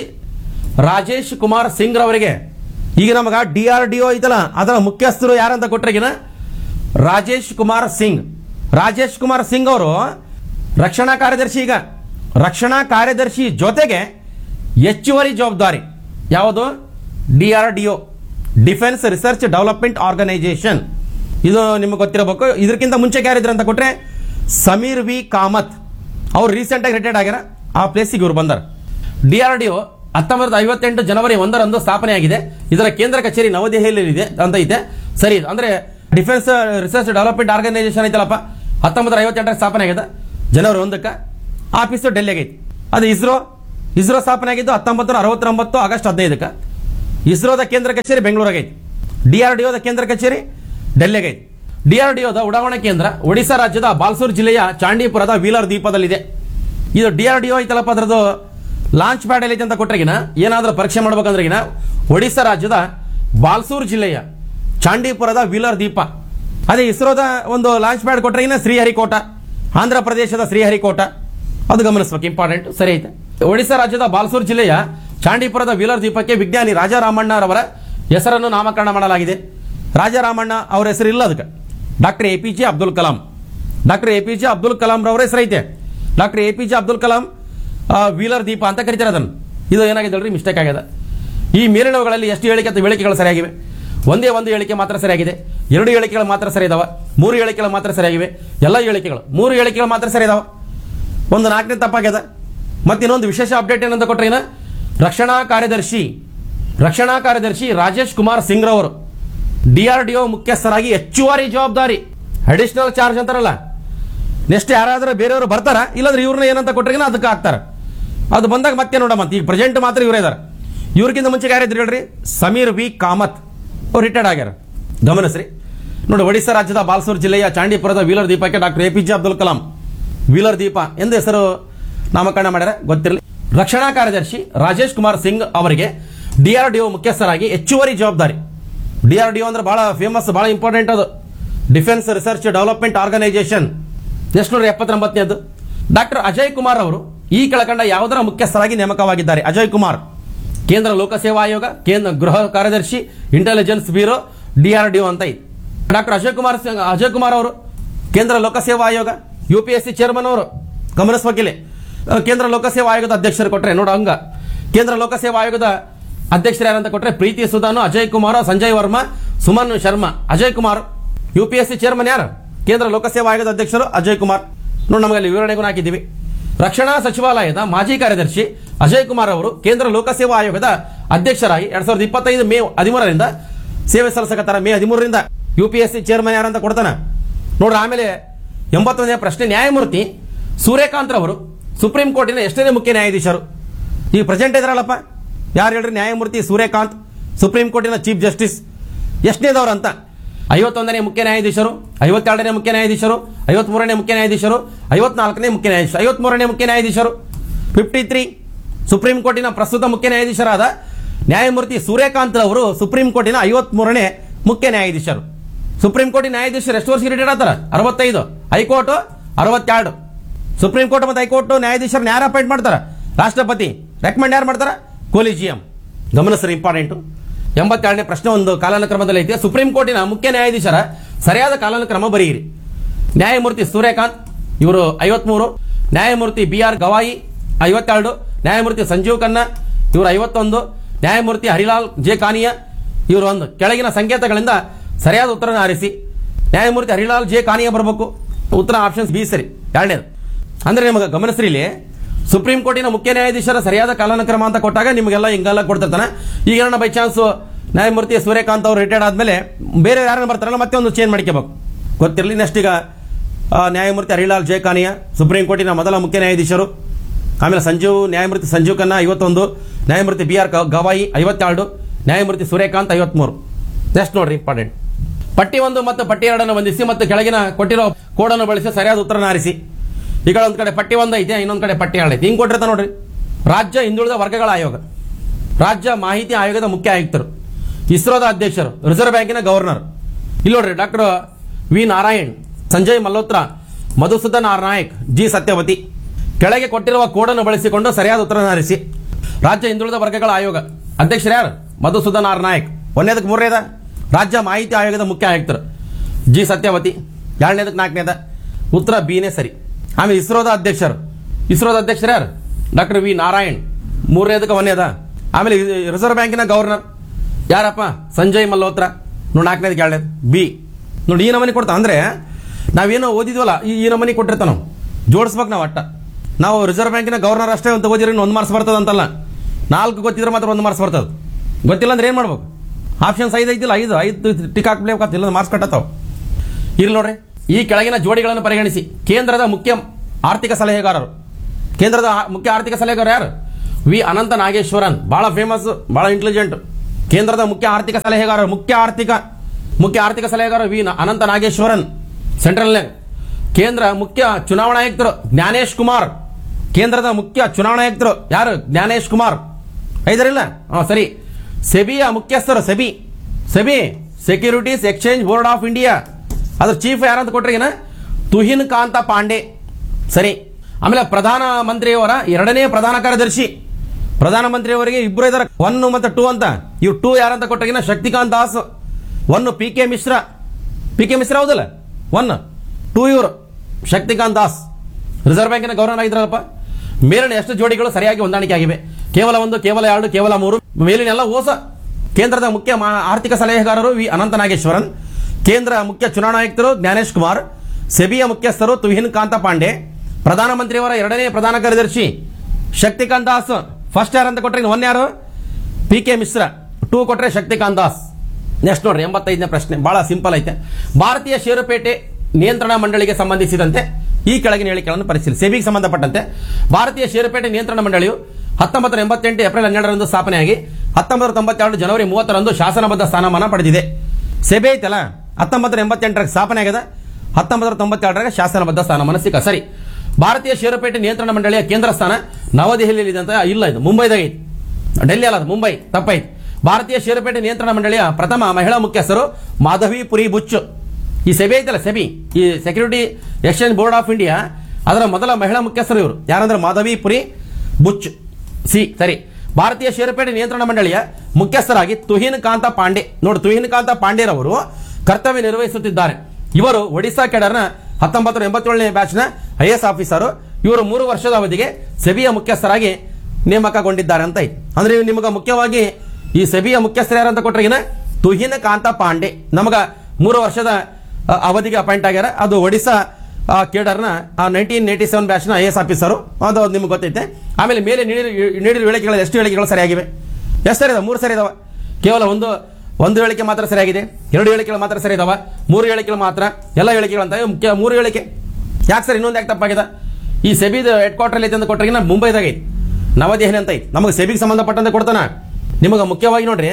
ರಾಜೇಶ್ ಕುಮಾರ್ ಸಿಂಗ್ ರವರಿಗೆ ಈಗ ನಮಗ ಡಿ ಆರ್ ಡಿ ಒ ಐತಲ್ಲ ಅದರ ಮುಖ್ಯಸ್ಥರು ಯಾರಂತ ಕೊಟ್ರಿಗಿನ ರಾಜೇಶ್ ಕುಮಾರ್ ಸಿಂಗ್ ರಾಜೇಶ್ ಕುಮಾರ್ ಸಿಂಗ್ ಅವರು ರಕ್ಷಣಾ ಕಾರ್ಯದರ್ಶಿ ಈಗ ರಕ್ಷಣಾ ಕಾರ್ಯದರ್ಶಿ ಜೊತೆಗೆ ಹೆಚ್ಚುವರಿ ಜವಾಬ್ದಾರಿ ಯಾವುದು D R D O defence research development organisation ಇದು ನಿಮಗೆ ಗೊತ್ತಿರಬೇಕು ಇದಕ್ಕಿಂತ ಮುಂಚೆ ಯಾರಿದ್ರು ಅಂತ ಕೊಟ್ರೆ ಸಮೀರ್ ವಿ ಕಾಮತ್ ಅವ್ರು ರೀಸೆಂಟ್ ಆಗಿ ರಿಟೈರ್ಡ್ ಆಗ್ಯಾರ ಆ ಪ್ಲೇಸಿಗೆ ಇವ್ರು ಬಂದಾರ ಡಿ ಆರ್ ಡಿ ಒ ಹತ್ತೊಂಬತ್ತು ಐವತ್ತೆಂಟು ಜನವರಿ ಒಂದರಂದು ಸ್ಥಾಪನೆ ಆಗಿದೆ ಇದರ ಕೇಂದ್ರ ಕಚೇರಿ ನವದೆಹಲಿಯಲ್ಲಿ ಇದೆ ಅಂತ ಐತೆ ಸರಿ ಇದು. ಅಂದ್ರೆ ಡಿಫೆನ್ಸ್ ರಿಸರ್ಚ್ ಡೆವಲಪ್ಮೆಂಟ್ ಆರ್ಗನೈಸೇಷನ್ ಐತಲ್ಲಪ್ಪ ಹತ್ತೊಂಬತ್ತು ಐವತ್ತೆಂಟರ ಸ್ಥಾಪನೆ ಆಗಿದೆ ಜನವರಿ ಒಂದಕ್ಕೆ ಆಫೀಸು ಡೆಲ್ಲಿ ಆಗೈತಿ ಅದು ಇಸ್ರೋ ಇಸ್ರೋ ಸ್ಥಾಪನೆ ಆಗಿದ್ದು ಹತ್ತೊಂಬತ್ತು ಅರವತ್ತೊಂಬತ್ತು ಆಗಸ್ಟ್ ಹದಿನೈದಕ್ಕೆ ಇಸ್ರೋದ ಕೇಂದ್ರ ಕಚೇರಿ ಬೆಂಗಳೂರಾಗೈತಿ ಡಿ ಆರ್ ಡಿ ಒದ ಕೇಂದ್ರ ಕಚೇರಿ ಡೆಲ್ಲಿಗೈತಿ ಡಿ ಆರ್ ಡಿ ಒದ ಉಡಾವಣಾ ಕೇಂದ್ರ ಒಡಿಶಾ ರಾಜ್ಯದ ಬಾಲ್ಸೂರ್ ಜಿಲ್ಲೆಯ ಚಾಂಡೀಪುರದ ವೀಲರ್ ದ್ವೀಪದಲ್ಲಿದೆ ಇದು ಡಿ ಆರ್ ಡಿ ಒ ಐತಲ್ಲಪ್ಪ ಅದ್ರದ್ದು ಲಾಂಚ್ ಪ್ಯಾಡ್ ಎಲ್ಲೈತೆ ಅಂತ ಕೊಟ್ರೆಗಿನ ಏನಾದ್ರೂ ಪರೀಕ್ಷೆ ಮಾಡ್ಬೇಕಂದ್ರೆಗಿನ ಒಡಿಶಾ ರಾಜ್ಯದ ಬಾಲ್ಸೂರ್ ಜಿಲ್ಲೆಯ ಚಾಂಡೀಪುರದ ವೀಲರ್ ದ್ವೀಪ ಅದೇ ಇಸ್ರೋದ ಒಂದು ಲಾಂಚ್ ಪ್ಯಾಡ್ ಕೊಟ್ರೆಗಿನ ಶ್ರೀಹರಿಕೋಟ ಆಂಧ್ರ ಪ್ರದೇಶದ ಶ್ರೀಹರಿಕೋಟ ಅದು ಗಮನಿಸ್ಬೇಕು ಇಂಪಾರ್ಟೆಂಟ್ ಸರಿ ಐತೆ ಒಡಿಶಾ ರಾಜ್ಯದ ಬಾಲ್ಸೂರ್ ಜಿಲ್ಲೆಯ ಚಾಂಡೀಪುರದ ವೀಲರ್ ದ್ವೀಪಕ್ಕೆ ವಿಜ್ಞಾನಿ ರಾಜಾರಾಮಣ್ಣರವರ ಹೆಸರನ್ನು ನಾಮಕರಣ ಮಾಡಲಾಗಿದೆ ರಾಜಾರಾಮಣ್ಣ ಅವರ ಹೆಸರು ಇಲ್ಲ ಅದಕ್ಕೆ doctor A P J Abdul Kalam doctor A P J Abdul Kalam ರವರ ಹೆಸರೈತೆ doctor A P J Abdul Kalam ಆ, ವೀಲರ್ ದೀಪ ಅಂತ ಕರಿತಾರೆ ಅದನ್ನು ಇದು ಏನಾಗಿದೆ ಹೇಳ್ರಿ ಮಿಸ್ಟೇಕ್ ಆಗಿದೆ ಈ ಮೇಲಿನವುಗಳಲ್ಲಿ ಎಷ್ಟು ಹೇಳಿಕೆ ಅಥವಾ ಹೇಳಿಕೆಗಳು ಸರಿಯಾಗಿವೆ ಒಂದೇ ಒಂದು ಹೇಳಿಕೆ ಮಾತ್ರ ಸರಿಯಾಗಿದೆ ಎರಡು ಹೇಳಿಕೆಗಳು ಮಾತ್ರ ಸರಿ ಇದಾವೆ ಮೂರು ಹೇಳಿಕೆಗಳು ಮಾತ್ರ ಸರಿಯಾಗಿವೆ ಎಲ್ಲ ಹೇಳಿಕೆಗಳು ಮೂರು ಹೇಳಿಕೆಗಳು ಮಾತ್ರ ಸರಿ ಇದಾವೆ ಒಂದು ನಾಲ್ಕನೇ ತಪ್ಪಾಗ್ಯದ ಮತ್ತೆ ಇನ್ನೊಂದು ವಿಶೇಷ ಅಪ್ಡೇಟ್ ಏನಂತ ಕೊಟ್ರೆ ಏನ ರಕ್ಷಣಾ ಕಾರ್ಯದರ್ಶಿ ರಕ್ಷಣಾ ಕಾರ್ಯದರ್ಶಿ ರಾಜೇಶ್ ಕುಮಾರ್ ಸಿಂಗ್ ರವರು ಡಿಆರ್ಡಿಒ ಮುಖ್ಯಸ್ಥರಾಗಿ ಹೆಚ್ಚುವರಿ ಜವಾಬ್ದಾರಿ ಅಡಿಷನಲ್ ಚಾರ್ಜ್ ಅಂತಾರಲ್ಲ ನೆಕ್ಸ್ಟ್ ಯಾರಾದ್ರೂ ಬೇರೆಯವರು ಬರ್ತಾರ ಇಲ್ಲಾಂದ್ರೆ ಇವ್ರನ್ನ ಏನಂತ ಕೊಟ್ರೆ ಅದಕ್ಕೆ ಹಾಕ್ತಾರ ಅದು ಬಂದಾಗ ಮತ್ತೆ ನೋಡ ಮತ್ತೆ ಈಗ ಪ್ರೆಸೆಂಟ್ ಮಾತ್ರ ಇವರೇ ಇದಾರೆ ಇವ್ರಿಗಿಂತ ಮುಂಚೆ ಯಾರಿದ್ರು ಹೇಳ್ರಿ ಸಮೀರ್ ವಿ ಕಾಮತ್ ಅವ್ರು ರಿಟೈರ್ಡ್ ಆಗ್ಯಾರ ಗಮನಿಸ್ರಿ ನೋಡಿ ಒಡಿಶಾ ರಾಜ್ಯದ ಬಾಲ್ಸೂರ್ ಜಿಲ್ಲೆಯ ಚಾಂಡೀಪುರದ ವೀಲರ್ ದೀಪಕ್ಕೆ doctor A P J Abdul Kalam Wheeler ದೀಪ ಎಂದು ಹೆಸರು ನಾಮಕರಣ ಮಾಡ್ಯಾರ ಗೊತ್ತಿರಲಿ ರಕ್ಷಣಾ ಕಾರ್ಯದರ್ಶಿ ರಾಜೇಶ್ ಕುಮಾರ್ ಸಿಂಗ್ ಅವರಿಗೆ ಡಿಆರ್ಡಿಒ ಮುಖ್ಯಸ್ಥರಾಗಿ ಹೆಚ್ಚುವರಿ ಜವಾಬ್ದಾರಿ ಡಿಆರ್ಡಿಒ ಅಂದ್ರೆ ಬಹಳ ಫೇಮಸ್ ಬಹಳ ಇಂಪಾರ್ಟೆಂಟ್ ಅದು ಡಿಫೆನ್ಸ್ ರಿಸರ್ಚ್ ಡೆವಲಪ್ಮೆಂಟ್ ಆರ್ಗನೈಸೇಷನ್ ಎಷ್ಟು ನೋಡಿ ಎಪ್ಪತ್ತೊಂಬತ್ತನೇದು ಡಾಕ್ಟರ್ ಅಜಯ್ ಕುಮಾರ್ ಅವರು ಈ ಕೆಳಕಂಡ ಯಾವುದರ ಮುಖ್ಯಸ್ಥರಾಗಿ ನೇಮಕವಾಗಿದ್ದಾರೆ ಅಜಯ್ ಕುಮಾರ್ ಕೇಂದ್ರ ಲೋಕಸೇವಾ ಆಯೋಗ ಕೇಂದ್ರ ಗೃಹ ಕಾರ್ಯದರ್ಶಿ ಇಂಟೆಲಿಜೆನ್ಸ್ ಬ್ಯೂರೋ ಡಿಆರ್ಡಿಒ ಅಂತ ಇದೆ ಡಾಕ್ಟರ್ ಅಜಯ್ ಕುಮಾರ್ ಸಿಂಗ್ ಅಜಯ್ ಕುಮಾರ್ ಅವರು ಕೇಂದ್ರ ಲೋಕಸೇವಾ ಆಯೋಗ U P S C chairman ಅವರು ಗಮನಿಸ್ಬೇಕಿಲ್ಲಿ ಅಹ್, ಕೇಂದ್ರ ಲೋಕಸೇವಾ ಆಯೋಗದ ಅಧ್ಯಕ್ಷರು ಕೊಟ್ರೆ ನೋಡು ಹಂಗ ಕೇಂದ್ರ ಲೋಕಸೇವಾ ಆಯೋಗದ ಅಧ್ಯಕ್ಷರು ಯಾರಂತ ಕೊಟ್ರೆ Preeti Sudan Ajay Kumar Sanjay Verma Suman Sharma Ajay Kumar U P S C chairman ಯಾರು ಕೇಂದ್ರ ಲೋಕಸೇವಾ ಆಯೋಗದ ಅಧ್ಯಕ್ಷರು ಅಜಯ್ ಕುಮಾರ್ ನೋಡಿ ನಮಗೆ ಅಲ್ಲಿ ವಿವರಣೆಗೂ ಹಾಕಿದ್ದೀವಿ ರಕ್ಷಣಾ ಸಚಿವಾಲಯದ ಮಾಜಿ ಕಾರ್ಯದರ್ಶಿ ಅಜಯ್ ಕುಮಾರ್ ಅವರು ಕೇಂದ್ರ ಲೋಕಸೇವಾ ಆಯೋಗದ ಅಧ್ಯಕ್ಷರಾಗಿ ಎರಡ್ ಸಾವಿರದ ಇಪ್ಪತ್ತೈದು ಮೇ ಹದಿಮೂರರಿಂದ ಸೇವೆ ಸಲ್ಲಿಸಕತ್ತಾರ ಮೇ ಹದಿಮೂರರಿಂದ U P S C chairman ಯಾರಂತ ಕೊಡ್ತಾನ ನೋಡ್ರಿ ಆಮೇಲೆ ಎಂಬತ್ತೊಂದನೇ ಪ್ರಶ್ನೆ ನ್ಯಾಯಮೂರ್ತಿ ಸೂರ್ಯಕಾಂತ್ ರವರು ಸುಪ್ರೀಂ ಕೋರ್ಟಿನ ಎಷ್ಟನೇ ಮುಖ್ಯ ನ್ಯಾಯಾಧೀಶರು ಈಗ ಪ್ರೆಸೆಂಟ್ ಇದ್ರಲ್ಲಪ್ಪ ಯಾರು ಹೇಳ್ರಿ ನ್ಯಾಯಮೂರ್ತಿ ಸೂರ್ಯಕಾಂತ್ ಸುಪ್ರೀಂ ಕೋರ್ಟಿನ ಚೀಫ್ ಜಸ್ಟಿಸ್ ಎಷ್ಟನೇದವ್ರು ಅಂತ ಐವತ್ತೊಂದನೇ ಮುಖ್ಯ ನ್ಯಾಯಾಧೀಶರು ಐವತ್ತೆರಡನೇ ಮುಖ್ಯ ನ್ಯಾಯಾಧೀಶರು ಐವತ್ಮೂರನೇ ಮುಖ್ಯ ನ್ಯಾಯಾಧೀಶರು ಐವತ್ನಾಲ್ಕನೇ ಮುಖ್ಯ ನ್ಯಾಯಾಧೀಶರು ಐವತ್ಮೂರನೇ ಮುಖ್ಯ ನ್ಯಾಯಾಧೀಶರು ಫಿಫ್ಟಿ ತ್ರೀ ಸುಪ್ರೀಂ ಕೋರ್ಟಿನ ಪ್ರಸ್ತುತ ಮುಖ್ಯ ನ್ಯಾಯಾಧೀಶರಾದ ನ್ಯಾಯಮೂರ್ತಿ ಸೂರ್ಯಕಾಂತ್ ಅವರು ಸುಪ್ರೀಂ ಕೋರ್ಟಿನ ಐವತ್ಮೂರನೇ ಮುಖ್ಯ ನ್ಯಾಯಾಧೀಶರು ಸುಪ್ರೀಂ ಕೋರ್ಟಿನ ನ್ಯಾಯಾಧೀಶರು ಎಷ್ಟು ವರ್ಷ ರಿಟೈರ್ಡ್ ಆಗ್ತಾರ ಅರವತ್ತೈದು ಹೈಕೋರ್ಟ್ ಅರವತ್ತೆರಡು ಸುಪ್ರೀಂ ಕೋರ್ಟ್ ಮತ್ತು ಹೈಕೋರ್ಟ್ ನ್ಯಾಯಾಧೀಶರನ್ನ ಯಾರು ಅಪಾಯಿಂಟ್ ಮಾಡ್ತಾರ ರಾಷ್ಟ್ರಪತಿ ರೆಕಮೆಂಡ್ ಯಾರು ಮಾಡ್ತಾರ ಕೊಲಿಜಿಯಂ ಗಮನಿಸ್ರಿ ಇಂಪಾರ್ಟೆಂಟು ಎಂಬತ್ತೆರಡನೇ ಪ್ರಶ್ನೆ ಒಂದು ಕಾಲಾನುಕ್ರಮದಲ್ಲಿ ಐತಿ ಸುಪ್ರೀಂ ಕೋರ್ಟಿನ ಮುಖ್ಯ ನ್ಯಾಯಾಧೀಶರ ಸರಿಯಾದ ಕಾಲಾನುಕ್ರಮ ಬರೆಯಿರಿ ನ್ಯಾಯಮೂರ್ತಿ ಸೂರ್ಯಕಾಂತ್ ಇವರು ಐವತ್ಮೂರು ನ್ಯಾಯಮೂರ್ತಿ ಬಿ ಆರ್ ಗವಾಯಿ ಐವತ್ತೆರಡು ನ್ಯಾಯಮೂರ್ತಿ ಸಂಜೀವ್ ಖನ್ನಾ ಇವರು ಐವತ್ತೊಂದು ನ್ಯಾಯಮೂರ್ತಿ ಹರಿಲಾಲ್ ಜೆ ಕಾನಿಯಾ ಇವರು ಒಂದು ಕೆಳಗಿನ ಸಂಕೇತಗಳಿಂದ ಸರಿಯಾದ ಉತ್ತರನ ಆರಿಸಿ ನ್ಯಾಯಮೂರ್ತಿ ಹರಿಲಾಲ್ ಜೆ ಕಾನಿಯಾ ಬರಬೇಕು ಉತ್ತರ ಆಪ್ಷನ್ಸ್ ಬಿ ಸರಿ ಎರಡನೇದು ಅಂದ್ರೆ ನಿಮಗೆ ಗಮನಿಸ್ರಿ ಇಲ್ಲಿ ಸುಪ್ರೀಂ ಕೋರ್ಟಿನ ಮುಖ್ಯ ನ್ಯಾಯಾಧೀಶರ ಸರಿಯಾದ ಕಾಲಾನುಕ್ರಮ ಅಂತ ಕೊಟ್ಟಾಗ ನಿಮಗೆಲ್ಲ ಹಿಂಗೆಲ್ಲ ಕೊಡ್ತಿರ್ತಾನೆ ಈಗ ಏನೋ ಬೈ ಚಾನ್ಸ್ ನ್ಯಾಯಮೂರ್ತಿ ಸೂರ್ಯಕಾಂತ್ ಅವರು ರಿಟೈರ್ಡ್ ಆದ್ಮೇಲೆ ಬೇರೆ ಯಾರನ್ನ ಬರ್ತಾರಲ್ಲ ಮತ್ತೆ ಒಂದು ಚೇಂಜ್ ಮಾಡ್ಕೋಬೇಕು ಗೊತ್ತಿರಲಿ ನೆಕ್ಸ್ಟ್ ಈಗ ಆ, ನ್ಯಾಯಮೂರ್ತಿ ಹರಿಲಾಲ್ ಜೆ ಕಾನಿಯಾ ಸುಪ್ರೀಂ ಕೋರ್ಟಿನ ಮೊದಲ ಮುಖ್ಯ ನ್ಯಾಯಾಧೀಶರು ಆಮೇಲೆ ಸಂಜೀವ್ ನ್ಯಾಯಮೂರ್ತಿ ಸಂಜೀವ್ ಖನ್ನಾ ಐವತ್ತೊಂದು ನ್ಯಾಯಮೂರ್ತಿ ಬಿ ಆರ್ ಗವಾಯಿ ಐವತ್ತೆರಡು ನ್ಯಾಯಮೂರ್ತಿ ಸೂರ್ಯಕಾಂತ್ ಐವತ್ಮೂರು ನೆಕ್ಸ್ಟ್ ನೋಡ್ರಿ ಇಂಪಾರ್ಟೆಂಟ್ ಪಟ್ಟಿ ಒಂದು ಮತ್ತು ಪಟ್ಟಿ ಎರಡನ್ನು ಹೊಂದಿಸಿ ಮತ್ತು ಕೆಳಗಿನ ಕೊಟ್ಟಿರೋ ಕೋಡನ್ನು ಬಳಸಿ ಸರಿಯಾದ ಉತ್ತರನ ಆರಿಸಿ ಈಗ ಒಂದ್ ಕಡೆ ಪಟ್ಟಿ ಒಂದು ಐತೆ ಇನ್ನೊಂದ್ ಕಡೆ ಪಟ್ಟಿ ಎರಡು ಐತೆ ಹಿಂಗ್ ಕೊಟ್ಟಿರ್ತಾನೆ ನೋಡ್ರಿ ರಾಜ್ಯ ಹಿಂದುಳಿದ ವರ್ಗಗಳ ಆಯೋಗ ರಾಜ್ಯ ಮಾಹಿತಿ ಆಯೋಗದ ಮುಖ್ಯ ಆಯುಕ್ತರು ಇಸ್ರೋದ ಅಧ್ಯಕ್ಷರು ರಿಸರ್ವ್ ಬ್ಯಾಂಕಿನ ಗವರ್ನರ್ ಇಲ್ಲಿ ನೋಡ್ರಿ doctor V Narayan Sanjay Malhotra Madhusudan R Nayak G Satyavati ಕೆಳಗೆ ಕೊಟ್ಟಿರುವ ಕೋಡನ್ನು ಬಳಸಿಕೊಂಡು ಸರಿಯಾದ ಉತ್ತರನ ಆರಿಸಿ ರಾಜ್ಯ ಹಿಂದುಳಿದ ವರ್ಗಗಳ ಆಯೋಗ ಅಧ್ಯಕ್ಷರು ಯಾರು ಮಧುಸೂದನ್ ಆರ್ ನಾಯಕ್ ಒಂದನೇದಕ್ಕೆ ಮೂರನೇದ ರಾಜ್ಯ ಮಾಹಿತಿ ಆಯೋಗದ ಮುಖ್ಯ ಆಯುಕ್ತರು ಜಿ ಸತ್ಯವತಿ ಎರಡನೇದಕ್ಕೆ ನಾಲ್ಕನೇದ ಉತ್ತರ ಬಿನೇ ಸರಿ ಆಮೇಲೆ ಇಸ್ರೋದ ಅಧ್ಯಕ್ಷರು ಇಸ್ರೋದ ಅಧ್ಯಕ್ಷರು ಯಾರು ಡಾಕ್ಟರ್ ವಿ ನಾರಾಯಣ್ ಮೂರನೇದಕ್ಕೆ ಒಂದೇದ ಆಮೇಲೆ ಇದು ರಿಸರ್ವ್ ಬ್ಯಾಂಕಿನ ಗವರ್ನರ್ ಯಾರಪ್ಪ ಸಂಜಯ್ ಮಲ್ಹೋತ್ರ ನೋಡಿ ನಾಲ್ಕನೇದಕ್ಕೆ ಎರಡನೇದು ಬಿ ನೋಡಿ ಈ ನಮನಿ ಕೊಡ್ತಾ ಅಂದ್ರೆ ನಾವೇನೋ ಓದಿದ್ವಲ್ಲ ಈ ಈ ನಮನಿ ಕೊಟ್ಟಿರ್ತಾವ ನಾವು ಜೋಡಿಸ್ಬೇಕು ನಾವು ಅಟ್ಟ ನಾವು ರಿಸರ್ವ್ ಬ್ಯಾಂಕಿನ ಗವರ್ನರ್ ಅಷ್ಟೇ ಅಂತ ಓದಿದ್ರೆ ಒಂದು ಮಾರ್ಕ್ಸ್ ಬರ್ತದ ಅಂತಲ್ಲ ನಾಲ್ಕು ಗೊತ್ತಿದ್ರೆ ಮಾತ್ರ ಒಂದು ಮಾರ್ಕ್ಸ್ ಬರ್ತದ ಗೊತ್ತಿಲ್ಲ ಅಂದ್ರೆ ಏನು ಮಾಡ್ಬೇಕು ಆಪ್ಷನ್ಸ್ ಐದು ಐತಿಲ್ಲ ಐದು ಐದು ಟಿಕ್ ಹಾಕ್ಬೇಕು ಇಲ್ಲ ಮಾರ್ಕ್ಸ್ ಕಟ್ಟತಾವ ಇಲ್ಲಿ ನೋಡ್ರಿ ಈ ಕೆಳಗಿನ ಜೋಡಿಗಳನ್ನು ಪರಿಗಣಿಸಿ ಕೇಂದ್ರದ ಮುಖ್ಯ ಆರ್ಥಿಕ ಸಲಹೆಗಾರರು ಕೇಂದ್ರದ ಆ- ಮುಖ್ಯ ಆರ್ಥಿಕ ಸಲಹೆಗಾರ ಯಾರು ವಿ ಅನಂತ ನಾಗೇಶ್ವರನ್ ಬಹಳ ಫೇಮಸ್ ಬಹಳ ಇಂಟೆಲಿಜೆಂಟ್ ಕೇಂದ್ರದ ಮುಖ್ಯ ಆರ್ಥಿಕ ಸಲಹೆಗಾರರು ಮುಖ್ಯ ಆರ್ಥಿಕ ಮುಖ್ಯ ಆರ್ಥಿಕ ಸಲಹೆಗಾರ ವಿ ನ- ಅನಂತ ನಾಗೇಶ್ವರನ್ ಸೆಂಟ್ರಲ್ ಕೇಂದ್ರ ಮುಖ್ಯ ಚುನಾವಣಾ ಆಯುಕ್ತರು ಜ್ಞಾನೇಶ್ ಕುಮಾರ್ ಕೇಂದ್ರದ ಮುಖ್ಯ ಚುನಾವಣಾ ಆಯುಕ್ತರು ಯಾರು ಜ್ಞಾನೇಶ್ ಕುಮಾರ್ ಐದರಿಲ್ಲ ಹಾ ಸರಿ ಸೆಬಿಯ ಮುಖ್ಯಸ್ಥರು SEBI SEBI securities exchange board of India ಅದ್ರ ಚೀಫ್ ಯಾರಂತ ಕೊಟ್ರೆ ಏನ ತುಹಿನ್ ಕಾಂತ ಪಾಂಡೆ ಸರಿ ಆಮೇಲೆ ಪ್ರಧಾನ ಮಂತ್ರಿಯವರ ಎರಡನೇ ಪ್ರಧಾನ ಕಾರ್ಯದರ್ಶಿ ಪ್ರಧಾನಮಂತ್ರಿಯವರಿಗೆ ಇಬ್ಬರು ಇದಾರೆ ಒನ್ ಮತ್ತು ಟೂ ಅಂತ ಇವ್ ಟೂ ಯಾರಂತ ಕೊಟ್ಟಾಗಿನ Shaktikanta Das one P K Mishra P K Mishra ಹೌದಲ್ಲ ಒನ್ ಟೂ ಇವರು ಶಕ್ತಿಕಾಂತ್ ದಾಸ್ ರಿಸರ್ವ್ ಬ್ಯಾಂಕಿನ ಗವರ್ನರ್ ಆಗಿದ್ರಲ್ಲಪ್ಪ ಮೇಲಿನ ಎಷ್ಟು ಜೋಡಿಗಳು ಸರಿಯಾಗಿ ಹೊಂದಾಣಿಕೆ ಆಗಿವೆ ಕೇವಲ ಒಂದು ಕೇವಲ ಎರಡು ಕೇವಲ ಮೂರು ಮೇಲಿನೆಲ್ಲ ಹೊಸ ಕೇಂದ್ರದ ಮುಖ್ಯ ಮಾ- ಆರ್ಥಿಕ ಸಲಹೆಗಾರರು ವಿ ಅನಂತ ನಾಗೇಶ್ವರನ್ ಕೇಂದ್ರ ಮುಖ್ಯ ಚುನಾವಣಾ ಆಯುಕ್ತರು ಜ್ಞಾನೇಶ್ ಕುಮಾರ್ ಸೆಬಿಯ ಮುಖ್ಯಸ್ಥರು ತುಹಿನ್ ಕಾಂತ ಪಾಂಡೆ ಪ್ರಧಾನಮಂತ್ರಿಯವರ ಎರಡನೇ ಪ್ರಧಾನ ಕಾರ್ಯದರ್ಶಿ ಶಕ್ತಿಕಾಂತ್ ದಾಸ್ ಫಸ್ಟ್ ಯಾರು ಅಂತ ಕೊಟ್ರೆ ಒನ್ ಯಾರು ಪಿ ಕೆ ಮಿಶ್ರಾ ಟೂ ಕೊಟ್ರೆ ಶಕ್ತಿಕಾಂತ್ ದಾಸ್ ನೆಕ್ಸ್ಟ್ ನೋಡ್ರಿ ಎಂಬತ್ತೈದನೇ ಪ್ರಶ್ನೆ ಬಹಳ ಸಿಂಪಲ್ ಐತೆ ಭಾರತೀಯ ಷೇರುಪೇಟೆ ನಿಯಂತ್ರಣ ಮಂಡಳಿಗೆ ಸಂಬಂಧಿಸಿದಂತೆ ಈ ಕೆಳಗಿನ ಹೇಳಿಕೆಗಳನ್ನು ಪರಿಶೀಲಿಸಿ ಸೆಬಿಗೆ ಸಂಬಂಧಪಟ್ಟಂತೆ ಭಾರತೀಯ ಷೇರುಪೇಟೆ ನಿಯಂತ್ರಣ ಮಂಡಳಿಯು ಹತ್ತೊಂಬತ್ತು ಎಂಬತ್ತೆಂಟು ಏಪ್ರಿಲ್ ಹನ್ನೆರಡರಂದು ಸ್ಥಾಪನೆಯಾಗಿ ಹತ್ತೊಂಬತ್ತು ತೊಂಬತ್ತೆರಡು ಜನವರಿ ಮೂವತ್ತರಂದು ಶಾಸನಬದ್ಧ ಸ್ಥಾನಮಾನ ಪಡೆದಿದೆ ಸೆಬಿ ಐತಲ್ಲ ಹತ್ತೊಂಬತ್ತು ಎಂಬತ್ತೆಂಟರ ಸ್ಥಾಪನೆ ಆಗದ ಹತ್ತೊಂಬತ್ತು ತೊಂಬತ್ತೆರಡರಾಗ ಶಾಸನಬದ್ಧ ಸ್ಥಾನಮಾನ ಸಿಕ್ಕ ಸರಿ ಭಾರತೀಯ ಷೇರುಪೇಟೆ ನಿಯಂತ್ರಣ ಮಂಡಳಿಯ ಕೇಂದ್ರ ಸ್ಥಾನ ನವದೆಹಲಿಯಲ್ಲಿ ಇದೆ ಅಂತ ಇಲ್ಲ ಇದು ಮುಂಬೈದಾಗ ಐತಿ ಡೆಲ್ಲಿ ಅಲ್ಲ ಅದು ಮುಂಬೈ ತಪ್ಪೈತಿ ಭಾರತೀಯ ಷೇರುಪೇಟೆ ನಿಯಂತ್ರಣ ಮಂಡಳಿಯ ಪ್ರಥಮ ಮಹಿಳಾ ಮುಖ್ಯಸ್ಥರು ಮಾಧವಿ ಪುರಿ ಬುಚ್ಚು ಈ ಸೆಬಿ ಐತಲ್ಲ ಸೆಬಿ ಈ security exchange board of India ಅದರ ಮೊದಲ ಮಹಿಳಾ ಮುಖ್ಯಸ್ಥರು ಇವರು ಯಾರಂದ್ರೆ ಮಾಧವಿ ಪುರಿ ಬುಚ್ ಸಿ ಸರಿ ಭಾರತೀಯ ಷೇರುಪೇಟೆ ನಿಯಂತ್ರಣ ಮಂಡಳಿಯ ಮುಖ್ಯಸ್ಥರಾಗಿ ತುಹಿನ್ ಕಾಂತ ಪಾಂಡೆ ನೋಡಿ ತುಹಿನ್ ಕಾಂತ ಪಾಂಡೆರವರು ಕರ್ತವ್ಯ ನಿರ್ವಹಿಸುತ್ತಿದ್ದಾರೆ ಇವರು ಒಡಿಶಾ ಕೆಡರ್ನ ಹತ್ತೊಂಬತ್ತು ಎಂಬತ್ತೇಳನೇ ಬ್ಯಾಚ್ನ ಐ ಎಸ್ ಆಫೀಸರು ಇವರು ಮೂರು ವರ್ಷದ ಅವಧಿಗೆ ಸೆಬಿಯ ಮುಖ್ಯಸ್ಥರಾಗಿ ನೇಮಕಗೊಂಡಿದ್ದಾರೆ ಅಂತ ಐತಿ ಅಂದ್ರೆ ಇವು ನಿಮಗೆ ಮುಖ್ಯವಾಗಿ ಈ ಸೆಬಿಯ ಮುಖ್ಯಸ್ಥರು ಯಾರಂತ ಕೊಟ್ರಿಗಿನ ತುಹಿನ ಕಾಂತ ಪಾಂಡೆ ನಮಗ ಮೂರು ವರ್ಷದ ಅ, ಅವಧಿಗೆ ಅಪಾಯಿಂಟ್ ಆಗ್ಯಾರ ಅದು ಒಡಿಶಾ ಆ, ಕೇಡರ್ನ ನೈನ್ಟೀನ್ ಏಟಿ ಸೆವೆನ್ ಬ್ಯಾಚ್ನ ಐ ಎಸ್ ಆಫೀಸರು ಅದು ನಿಮ್ಗೆ ಗೊತ್ತೈತೆ ಆಮೇಲೆ ಮೇಲೆ ನೀಡಿದ ನೀಡಿದ ಹೇಳಿಕೆಗಳು ಎಷ್ಟು ಹೇಳಿಕೆಗಳು ಸರಿಯಾಗಿವೆ ಎಷ್ಟು ಸರಿ ಇದಾವೆ ಮೂರು ಸರಿ ಇದಾವೆ ಕೇವಲ ಒಂದು ಒಂದು ಹೇಳಿಕೆ ಮಾತ್ರ ಸರಿಯಾಗಿದೆ ಎರಡು ಹೇಳಿಕೆಗಳು ಮಾತ್ರ ಸರಿ ಇದಾವ ಮೂರು ಹೇಳಿಕೆಗಳು ಮಾತ್ರ ಎಲ್ಲ ಹೇಳಿಕೆಗಳು ಅಂತ ಮುಖ್ಯ ಮೂರು ಹೇಳಿಕೆ ಯಾಕೆ ಸರ್ ಇನ್ನೊಂದು ಯಾಕೆ ತಪ್ಪಾಗಿದೆ ಈ ಸೆಬಿದ ಹೆಡ್ ಕ್ವಾರ್ಟರ್ ಐತೆ ಅಂತ ಕೊಟ್ಟರೆ ಮುಂಬೈದಾಗ ಐತಿ ನವದೆಹಲಿ ಅಂತ ಐತಿ ನಮಗೆ ಸೆಬಿಗೆ ಸಂಬಂಧಪಟ್ಟಂತೆ ಕೊಡ್ತಾನ ನಿಮಗೆ ಮುಖ್ಯವಾಗಿ ನೋಡ್ರಿ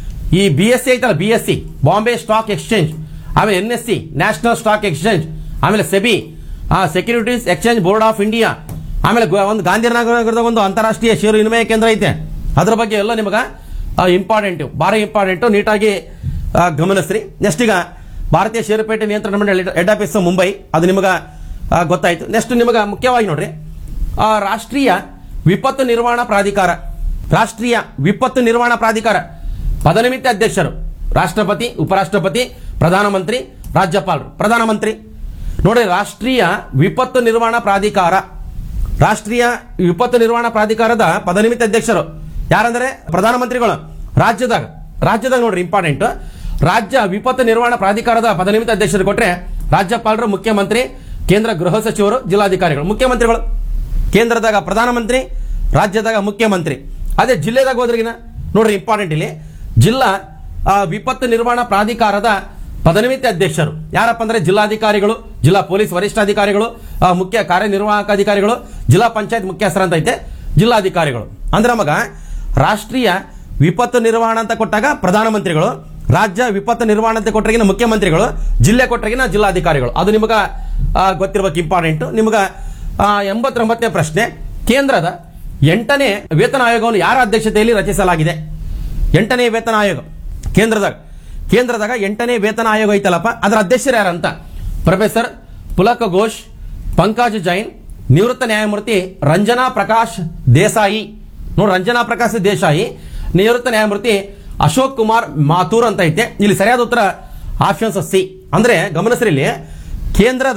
ಈ ಬಿ ಎಸ್ ಸಿ ಐತಲ್ಲ B S C Bombay stock exchange ಆಮೇಲೆ N S C national stock exchange ಆಮೇಲೆ ಸೆಬಿ ಆ securities exchange board of India ಆಮೇಲೆ ಗೊ- ಒಂದು ಗಾಂಧಿನಗರದ ಒಂದು ಅಂತಾರಾಷ್ಟ್ರೀಯ ಷೇರು ವಿನಿಮಯ ಕೇಂದ್ರ ಐತೆ ಅದ್ರ ಬಗ್ಗೆ ಎಲ್ಲ ನಿಮಗೆ ಇಂಪಾರ್ಟೆಂಟ್ ಭಾರಿ ಇಂಪಾರ್ಟೆಂಟ್ ನೀಟಾಗಿ ಆ, ಗಮನಿಸ್ರಿ ನೆಕ್ಸ್ಟ್ ಈಗ ಭಾರತೀಯ ಷೇರುಪೇಟೆ ನಿಯಂತ್ರಣ ಮಂಡಳಿ ಹೆಡ್ ಆಫೀಸ್ ಮುಂಬೈ ಅದು ನಿಮಗೆ ಗೊತ್ತಾಯ್ತು ನೆಕ್ಸ್ಟ್ ನಿಮಗೆ ಮುಖ್ಯವಾಗಿ ನೋಡ್ರಿ ಆ, ರಾಷ್ಟ್ರೀಯ ವಿಪತ್ತು ನಿರ್ವಹಣಾ ಪ್ರಾಧಿಕಾರ ರಾಷ್ಟ್ರೀಯ ವಿಪತ್ತು ನಿರ್ವಹಣಾ ಪ್ರಾಧಿಕಾರ ಪದನಿಮಿತ್ತ ಅಧ್ಯಕ್ಷರು ರಾಷ್ಟ್ರಪತಿ ಉಪರಾಷ್ಟ್ರಪತಿ ಪ್ರಧಾನಮಂತ್ರಿ ರಾಜ್ಯಪಾಲರು ಪ್ರಧಾನಮಂತ್ರಿ ನೋಡಿ ರಾಷ್ಟ್ರೀಯ ವಿಪತ್ತು ನಿರ್ವಹಣಾ ಪ್ರಾಧಿಕಾರ ರಾಷ್ಟ್ರೀಯ ವಿಪತ್ತು ನಿರ್ವಹಣಾ ಪ್ರಾಧಿಕಾರದ ಪದನಿಮಿತ್ತ ಅಧ್ಯಕ್ಷರು ಯಾರಂದ್ರೆ ಪ್ರಧಾನಮಂತ್ರಿಗಳು ರಾಜ್ಯದಾಗ ರಾಜ್ಯದಾಗ ನೋಡ್ರಿ ಇಂಪಾರ್ಟೆಂಟ್ ರಾಜ್ಯ ವಿಪತ್ತು ನಿರ್ವಹಣಾ ಪ್ರಾಧಿಕಾರದ ಪದನಿಮಿತ್ತ ಅಧ್ಯಕ್ಷರು ಕೊಟ್ರೆ ರಾಜ್ಯಪಾಲರು ಮುಖ್ಯಮಂತ್ರಿ ಕೇಂದ್ರ ಗೃಹ ಸಚಿವರು ಜಿಲ್ಲಾಧಿಕಾರಿಗಳು ಮುಖ್ಯಮಂತ್ರಿಗಳು ಕೇಂದ್ರದಾಗ ಪ್ರಧಾನಮಂತ್ರಿ ರಾಜ್ಯದಾಗ ಮುಖ್ಯಮಂತ್ರಿ ಅದೇ ಜಿಲ್ಲೆದಾಗ ಹೋದ್ರಿಗಿನ ನೋಡ್ರಿ ಇಂಪಾರ್ಟೆಂಟ್ ಇಲ್ಲಿ ಜಿಲ್ಲಾ ಆ, ವಿಪತ್ತು ನಿರ್ವಹಣಾ ಪ್ರಾಧಿಕಾರದ ಪದನಿಮಿತ್ತ ಅಧ್ಯಕ್ಷರು ಯಾರಪ್ಪ ಅಂದ್ರೆ ಜಿಲ್ಲಾಧಿಕಾರಿಗಳು ಜಿಲ್ಲಾ ಪೊಲೀಸ್ ವರಿಷ್ಠಾಧಿಕಾರಿಗಳು ಆ, ಮುಖ್ಯ ಕಾರ್ಯನಿರ್ವಾಹಕ ಅಧಿಕಾರಿಗಳು ಜಿಲ್ಲಾ ಪಂಚಾಯತ್ ಮುಖ್ಯಸ್ಥರ ಅಂತ ಐತೆ ಜಿಲ್ಲಾಧಿಕಾರಿಗಳು ಅಂದ್ರೆ ನಮಗ ರಾಷ್ಟ್ರೀಯ ವಿಪತ್ತು ನಿರ್ವಹಣಾ ಅಂತ ಕೊಟ್ಟಾಗ ಪ್ರಧಾನಮಂತ್ರಿಗಳು ರಾಜ್ಯ ವಿಪತ್ತು ನಿರ್ವಹಣಾ ಅಂತ ಕೊಟ್ಟರೆಗಿನ ಮುಖ್ಯಮಂತ್ರಿಗಳು ಜಿಲ್ಲೆ ಕೊಟ್ಟರೆಗಿನ ಜಿಲ್ಲಾಧಿಕಾರಿಗಳು ಅದು ನಿಮಗ ಆ, ಗೊತ್ತಿರ್ಬೇಕು ಇಂಪಾರ್ಟೆಂಟ್ ನಿಮಗ ಆ, ಎಂಬತ್ತೊಂಬತ್ತನೇ ಪ್ರಶ್ನೆ ಕೇಂದ್ರದ ಎಂಟನೇ ವೇತನ ಆಯೋಗವನ್ನು ಯಾರ ಅಧ್ಯಕ್ಷತೆಯಲ್ಲಿ ರಚಿಸಲಾಗಿದೆ ಎಂಟನೇ ವೇತನ ಆಯೋಗ ಕೇಂದ್ರದಾಗ ಕೇಂದ್ರದಾಗ ಎಂಟನೇ ವೇತನ ಆಯೋಗ ಐತಲ್ಲಪ್ಪ ಅದರ ಅಧ್ಯಕ್ಷರು ಯಾರಂತ ಪ್ರೊಫೆಸರ್ ಪುಲಕ ಘೋಷ್ ಪಂಕಜ್ ಜೈನ್ ನಿವೃತ್ತ ನ್ಯಾಯಮೂರ್ತಿ ರಂಜನಾ ಪ್ರಕಾಶ್ ದೇಸಾಯಿ ನೋಡಿ ರಂಜನಾ ಪ್ರಕಾಶ್ ದೇಸಾಯಿ ನಿವೃತ್ತ ನ್ಯಾಯಮೂರ್ತಿ ಅಶೋಕ್ ಕುಮಾರ್ ಮಾಥೂರ್ ಅಂತ ಐತೆ ಇಲ್ಲಿ ಸರಿಯಾದ ಉತ್ತರ ಆಪ್ಷನ್ಸ್ ಸಿ ಅಂದ್ರೆ ಗಮನಿಸ್ರಿ ಇಲ್ಲಿ ಕೇಂದ್ರದ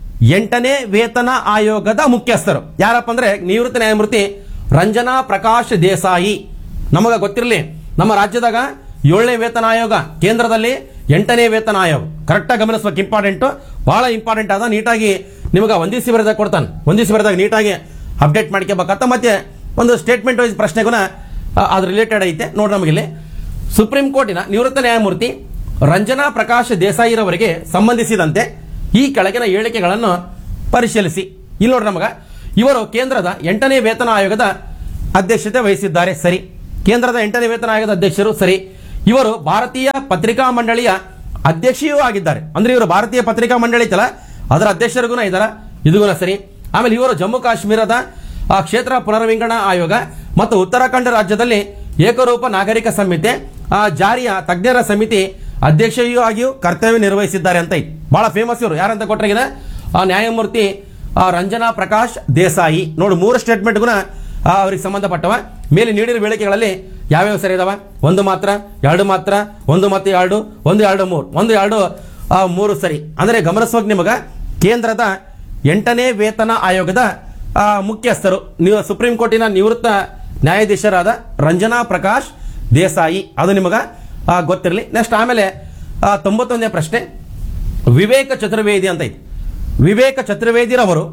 ಎಂಟನೇ ವೇತನ ಆಯೋಗದ ಮುಖ್ಯಸ್ಥರು ಯಾರಪ್ಪ ಅಂದ್ರೆ ನಿವೃತ್ತ ನ್ಯಾಯಮೂರ್ತಿ ರಂಜನಾ ಪ್ರಕಾಶ್ ದೇಸಾಯಿ ನಮಗ ಗೊತ್ತಿರಲಿ ನಮ್ಮ ರಾಜ್ಯದಾಗ ಏಳನೇ ವೇತನ ಆಯೋಗ ಕೇಂದ್ರದಲ್ಲಿ ಎಂಟನೇ ವೇತನ ಆಯೋಗ ಕರೆಕ್ಟಾಗಿ ಗಮನಿಸ್ಬೇಕು ಇಂಪಾರ್ಟೆಂಟ್ ಬಹಳ ಇಂಪಾರ್ಟೆಂಟ್ ಅದ ನೀಟಾಗಿ ನಿಮಗೆ ಒಂದಿಸಿ ಬರೆದಾಗ ಕೊಡ್ತಾನೆ ಒಂದಿಸಿ ಬರೆದಾಗ ನೀಟಾಗಿ ಅಪ್ಡೇಟ್ ಮಾಡ್ಕೋಬೇಕಂತ ಮತ್ತೆ ಒಂದು ಸ್ಟೇಟ್ಮೆಂಟ್ ವೈಸ್ ಪ್ರಶ್ನೆಗುನ ಅದು ರಿಲೇಟೆಡ್ ಐತೆ ನೋಡಿ ನಮಗಿಲ್ಲಿ ಸುಪ್ರೀಂ ಕೋರ್ಟಿನ ನಿವೃತ್ತ ನ್ಯಾಯಮೂರ್ತಿ ರಂಜನಾ ಪ್ರಕಾಶ್ ದೇಸಾಯಿರವರಿಗೆ ಸಂಬಂಧಿಸಿದಂತೆ ಈ ಕೆಳಗಿನ ಹೇಳಿಕೆಗಳನ್ನು ಪರಿಶೀಲಿಸಿ ಇಲ್ಲಿ ನೋಡ್ರಿ ನಮಗ ಇವರು ಕೇಂದ್ರದ ಎಂಟನೇ ವೇತನ ಆಯೋಗದ ಅಧ್ಯಕ್ಷತೆ ವಹಿಸಿದ್ದಾರೆ ಸರಿ ಕೇಂದ್ರದ ಎಂಟನೇ ವೇತನ ಆಯೋಗದ ಅಧ್ಯಕ್ಷರು ಸರಿ ಇವರು ಭಾರತೀಯ ಪತ್ರಿಕಾ ಮಂಡಳಿಯ ಅಧ್ಯಕ್ಷೆಯೂ ಆಗಿದ್ದಾರೆ ಅಂದ್ರೆ ಇವರು ಭಾರತೀಯ ಪತ್ರಿಕಾ ಮಂಡಳಿ ಐತಲ್ಲ ಅದರ ಅಧ್ಯಕ್ಷರಿಗೂ ಇದಾರ ಇದುಗುಣ ಸರಿ ಆಮೇಲೆ ಇವರು ಜಮ್ಮು ಕಾಶ್ಮೀರದ ಆ ಕ್ಷೇತ್ರ ಪುನರ್ವಿಂಗಡಣಾ ಆಯೋಗ ಮತ್ತು ಉತ್ತರಾಖಂಡ ರಾಜ್ಯದಲ್ಲಿ ಏಕರೂಪ ನಾಗರಿಕ ಸಂಹಿತೆ ಆ, ಜಾರಿಯ ತಜ್ಞರ ಸಮಿತಿ ಅಧ್ಯಕ್ಷೆಯೂ ಆಗಿಯೂ ಕರ್ತವ್ಯ ನಿರ್ವಹಿಸಿದ್ದಾರೆ ಅಂತ ಐತಿ ಬಹಳ ಫೇಮಸ್ ಇವರು ಯಾರಂತ ಕೊಟ್ಟರೆ ನ್ಯಾಯಮೂರ್ತಿ ಆ, ರಂಜನಾ ಪ್ರಕಾಶ್ ದೇಸಾಯಿ ನೋಡಿ ಮೂರು ಸ್ಟೇಟ್ಮೆಂಟ್ಗುನ ಆ, ಅವ್ರಿಗೆ ಸಂಬಂಧಪಟ್ಟವ ಮೇಲೆ ನೀಡಿರುವ ಹೇಳಿಕೆಗಳಲ್ಲಿ ಯಾವ್ಯಾವ ಸರಿ ಇದಾವ ಒಂದು ಮಾತ್ರ ಎರಡು ಮಾತ್ರ ಒಂದು ಮತ್ತು ಎರಡು ಒಂದು ಎರಡು ಮೂರು ಒಂದು ಎರಡು ಆ, ಮೂರು ಸರಿ ಅಂದರೆ ಗಮನಿಸುವಾಗ ನಿಮಗೆ ಕೇಂದ್ರದ ಎಂಟನೇ ವೇತನ ಆಯೋಗದ ಆ, ಮುಖ್ಯಸ್ಥರು ನೀವು ಸುಪ್ರೀಂ ಕೋರ್ಟಿನ ನಿವೃತ್ತ ನ್ಯಾಯಾಧೀಶರಾದ ರಂಜನಾ ಪ್ರಕಾಶ್ ದೇಸಾಯಿ ಅದು ನಿಮಗೆ ಗೊತ್ತಿರಲಿ ನೆಕ್ಸ್ಟ್ ಆಮೇಲೆ ಆ, ತೊಂಬತ್ತೊಂದನೇ ಪ್ರಶ್ನೆ ವಿವೇಕ ಚತುರ್ವೇದಿ ಅಂತ ಐತಿ ವಿವೇಕ ಚತುರ್ವೇದಿರವರು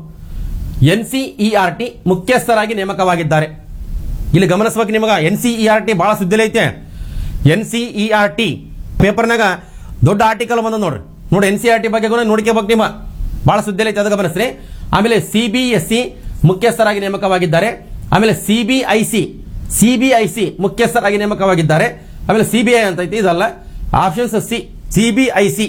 N C E R T ಮುಖ್ಯಸ್ಥರಾಗಿ ನೇಮಕವಾಗಿದ್ದಾರೆ ಇಲ್ಲಿ ಗಮನಿಸ್ಬೇಕು ನಿಮಗ N C E R T ಬಹಳ ಸುದ್ದಿಲಿ ಐತೆ N C E R T ಪೇಪರ್ನಾಗ ದೊಡ್ಡ ಆರ್ಟಿಕಲ್ ಬಂದ ನೋಡ್ರಿ ನೋಡಿ ಎನ್ ಸಿ ಆರ್ ಟಿ ಬಗ್ಗೆ ನೋಡ್ಕೋಬೇಕು ನಿಮ್ಮ ಬಹಳ ಸುದ್ದಿಲಿ ಐತೆ ಅದು ಗಮನಿಸ್ರಿ ಆಮೇಲೆ ಸಿ ಬಿ ಎಸ್ ಸಿ ಮುಖ್ಯಸ್ಥರಾಗಿ ನೇಮಕವಾಗಿದ್ದಾರೆ ಆಮೇಲೆ C B I C C B I C ಮುಖ್ಯಸ್ಥರಾಗಿ ನೇಮಕವಾಗಿದ್ದಾರೆ ಆಮೇಲೆ ಸಿ ಬಿ ಐ ಅಂತ ಐತಿ ಇದಲ್ಲ options C C B I C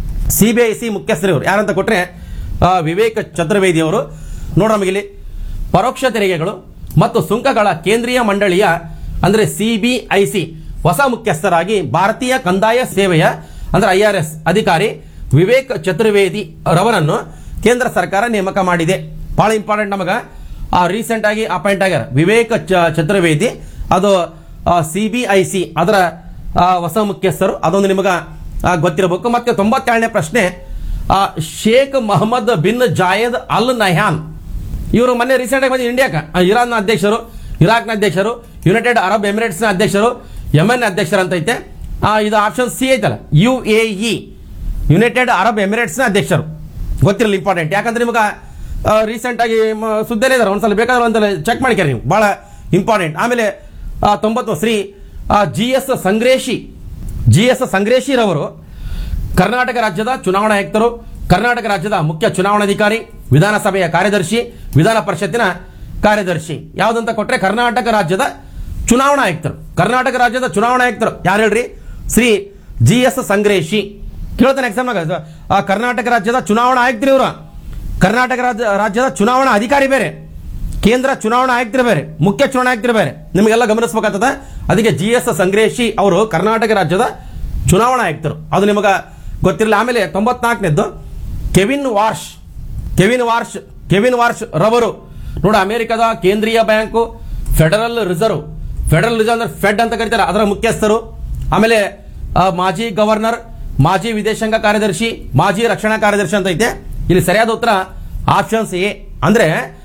C B I C ಮುಖ್ಯಸ್ಥರು ಇವರು ಯಾರಂತ ಕೊಟ್ರೆ ಆ, ವಿವೇಕ್ ಚತುರ್ವೇದಿ ಅವರು ನೋಡ ನಮಗಿಲ್ಲಿ ಪರೋಕ್ಷ ತೆರಿಗೆಗಳು ಮತ್ತು ಸುಂಕಗಳ ಕೇಂದ್ರೀಯ ಮಂಡಳಿಯ ಅಂದ್ರೆ ಸಿ ಬಿ ಐ ಸಿ ಹೊಸ ಮುಖ್ಯಸ್ಥರಾಗಿ ಭಾರತೀಯ ಕಂದಾಯ ಸೇವೆಯ ಅಂದ್ರೆ ಐ ಆರ್ ಎಸ್ ಅಧಿಕಾರಿ ವಿವೇಕ್ ಚತುರ್ವೇದಿ ರವರನ್ನು ಕೇಂದ್ರ ಸರ್ಕಾರ ನೇಮಕ ಮಾಡಿದೆ ಬಹಳ ಇಂಪಾರ್ಟೆಂಟ್ ನಮಗ ಆ ರೀಸೆಂಟ್ ಆಗಿ ಅಪಾಯಿಂಟ್ ಆಗ್ಯಾರ ವಿವೇಕ್ ಚ- ಚತುರ್ವೇದಿ ಅದು ಸಿ ಬಿ ಐ ಸಿ ಅದರ ಆ, ಹೊಸ ಮುಖ್ಯಸ್ಥರು ಅದೊಂದು ನಿಮಗ ಆ, ಗೊತ್ತಿರಬೇಕು ಮತ್ತೆ ತೊಂಬತ್ತೇಳನೇ ಪ್ರಶ್ನೆ ಆ, Sheikh Mohammed bin Zayed Al Nahyan ಇವರು ಮೊನ್ನೆ ರೀಸೆಂಟ್ ಆಗಿ ಬಂದು ಇಂಡಿಯಾಕ ಇರಾನ್ನ ಅಧ್ಯಕ್ಷರು ಇರಾಕ್ನ ಅಧ್ಯಕ್ಷರು ಯುನೈಟೆಡ್ ಅರಬ್ ಎಮಿರೇಟ್ಸ್ನ ಅಧ್ಯಕ್ಷರು ಯಮನ್ ಅಧ್ಯಕ್ಷರು ಅಂತ ಐತೆ ಆ, ಇದು ಆಪ್ಷನ್ ಸಿ ಐತಲ್ಲ U A E United Arab ಎಮಿರೇಟ್ಸ್ನ ಅಧ್ಯಕ್ಷರು ಗೊತ್ತಿರಲಿ ಇಂಪಾರ್ಟೆಂಟ್ ಯಾಕಂದ್ರೆ ನಿಮಗೆ ರೀಸೆಂಟ್ ಆಗಿ ಮ- ಸುದ್ದಿಯಲ್ಲೇ ಇದಾರೆ ಒಂದ್ಸಲ ಬೇಕಾದ್ರೆ ಒಂದ್ಸಲ ಚೆಕ್ ಮಾಡ್ಕ್ಯಾರ ನೀವು ಬಹಳ ಇಂಪಾರ್ಟೆಂಟ್ ಆಮೇಲೆ ಆ, ತೊಂಬತ್ತು Shri G S Sangreshi G S ಸಂಗ್ರೇಶಿರವರು ಕರ್ನಾಟಕ ರಾಜ್ಯದ ಚುನಾವಣಾ ಆಯುಕ್ತರು ಕರ್ನಾಟಕ ರಾಜ್ಯದ ಮುಖ್ಯ ಚುನಾವಣಾಧಿಕಾರಿ ವಿಧಾನಸಭೆಯ ಕಾರ್ಯದರ್ಶಿ ವಿಧಾನ ಪರಿಷತ್ತಿನ ಕಾರ್ಯದರ್ಶಿ ಯಾವುದಂತ ಕೊಟ್ರೆ ಕರ್ನಾಟಕ ರಾಜ್ಯದ ಚುನಾವಣಾ ಆಯುಕ್ತರು ಕರ್ನಾಟಕ ರಾಜ್ಯದ ಚುನಾವಣಾ ಆಯುಕ್ತರು ಯಾರು ಹೇಳ್ರಿ ಶ್ರೀ ಜಿ ಎಸ್ ಸಂಗ್ರೇಶಿ ಕೇಳ್ತಾನೆ ಎಕ್ಸಾಮ್ನಾಗ ಆ ಕರ್ನಾಟಕ ರಾಜ್ಯದ ಚುನಾವಣಾ ಆಯುಕ್ತರು ಇವರು ಕರ್ನಾಟಕ ರಾಜ್ಯ ರಾಜ್ಯದ ಚುನಾವಣಾ ಅಧಿಕಾರಿ ಬೇರೆ ಕೇಂದ್ರ ಚುನಾವಣಾ ಆಯುಕ್ತರು ಬೇರೆ ಮುಖ್ಯ ಚುನಾವಣಾ ಆಯುಕ್ತರು ಬೇರೆ ನಿಮಗೆಲ್ಲ ಗಮನಿಸಬೇಕಾಗ್ತದ ಅದಕ್ಕೆ ಜಿ ಎಸ್ ಸಂಗ್ರೇಶಿ ಅವರು ಕರ್ನಾಟಕ ರಾಜ್ಯದ ಚುನಾವಣಾ ಆಯುಕ್ತರು ಅದು ನಿಮಗೆ ಗೊತ್ತಿರಲಿಲ್ಲ ಆಮೇಲೆ ತೊಂಬತ್ನಾಲ್ಕನೇದ್ದು Kevin Warsh Kevin Warsh Kevin Warsh ರವರು ನೋಡ ಅಮೆರಿಕದ ಕೇಂದ್ರೀಯ bank federal reserve federal reserve ಅಂದ್ರೆ ಫೆಡ್ ಅಂತ ಕರೀತಾರೆ ಅದರ ಮುಖ್ಯಸ್ಥರು ಆಮೇಲೆ ಆ, ಮಾಜಿ ಗವರ್ನರ್ ಮಾಜಿ ವಿದೇಶಾಂಗ ಕಾರ್ಯದರ್ಶಿ ಮಾಜಿ ರಕ್ಷಣಾ ಕಾರ್ಯದರ್ಶಿ ಅಂತ ಐತೆ ಇಲ್ಲಿ ಸರಿಯಾದ ಉತ್ತರ ಆಪ್ಷನ್ಸ್ ಎ ಅಂದ್ರೆ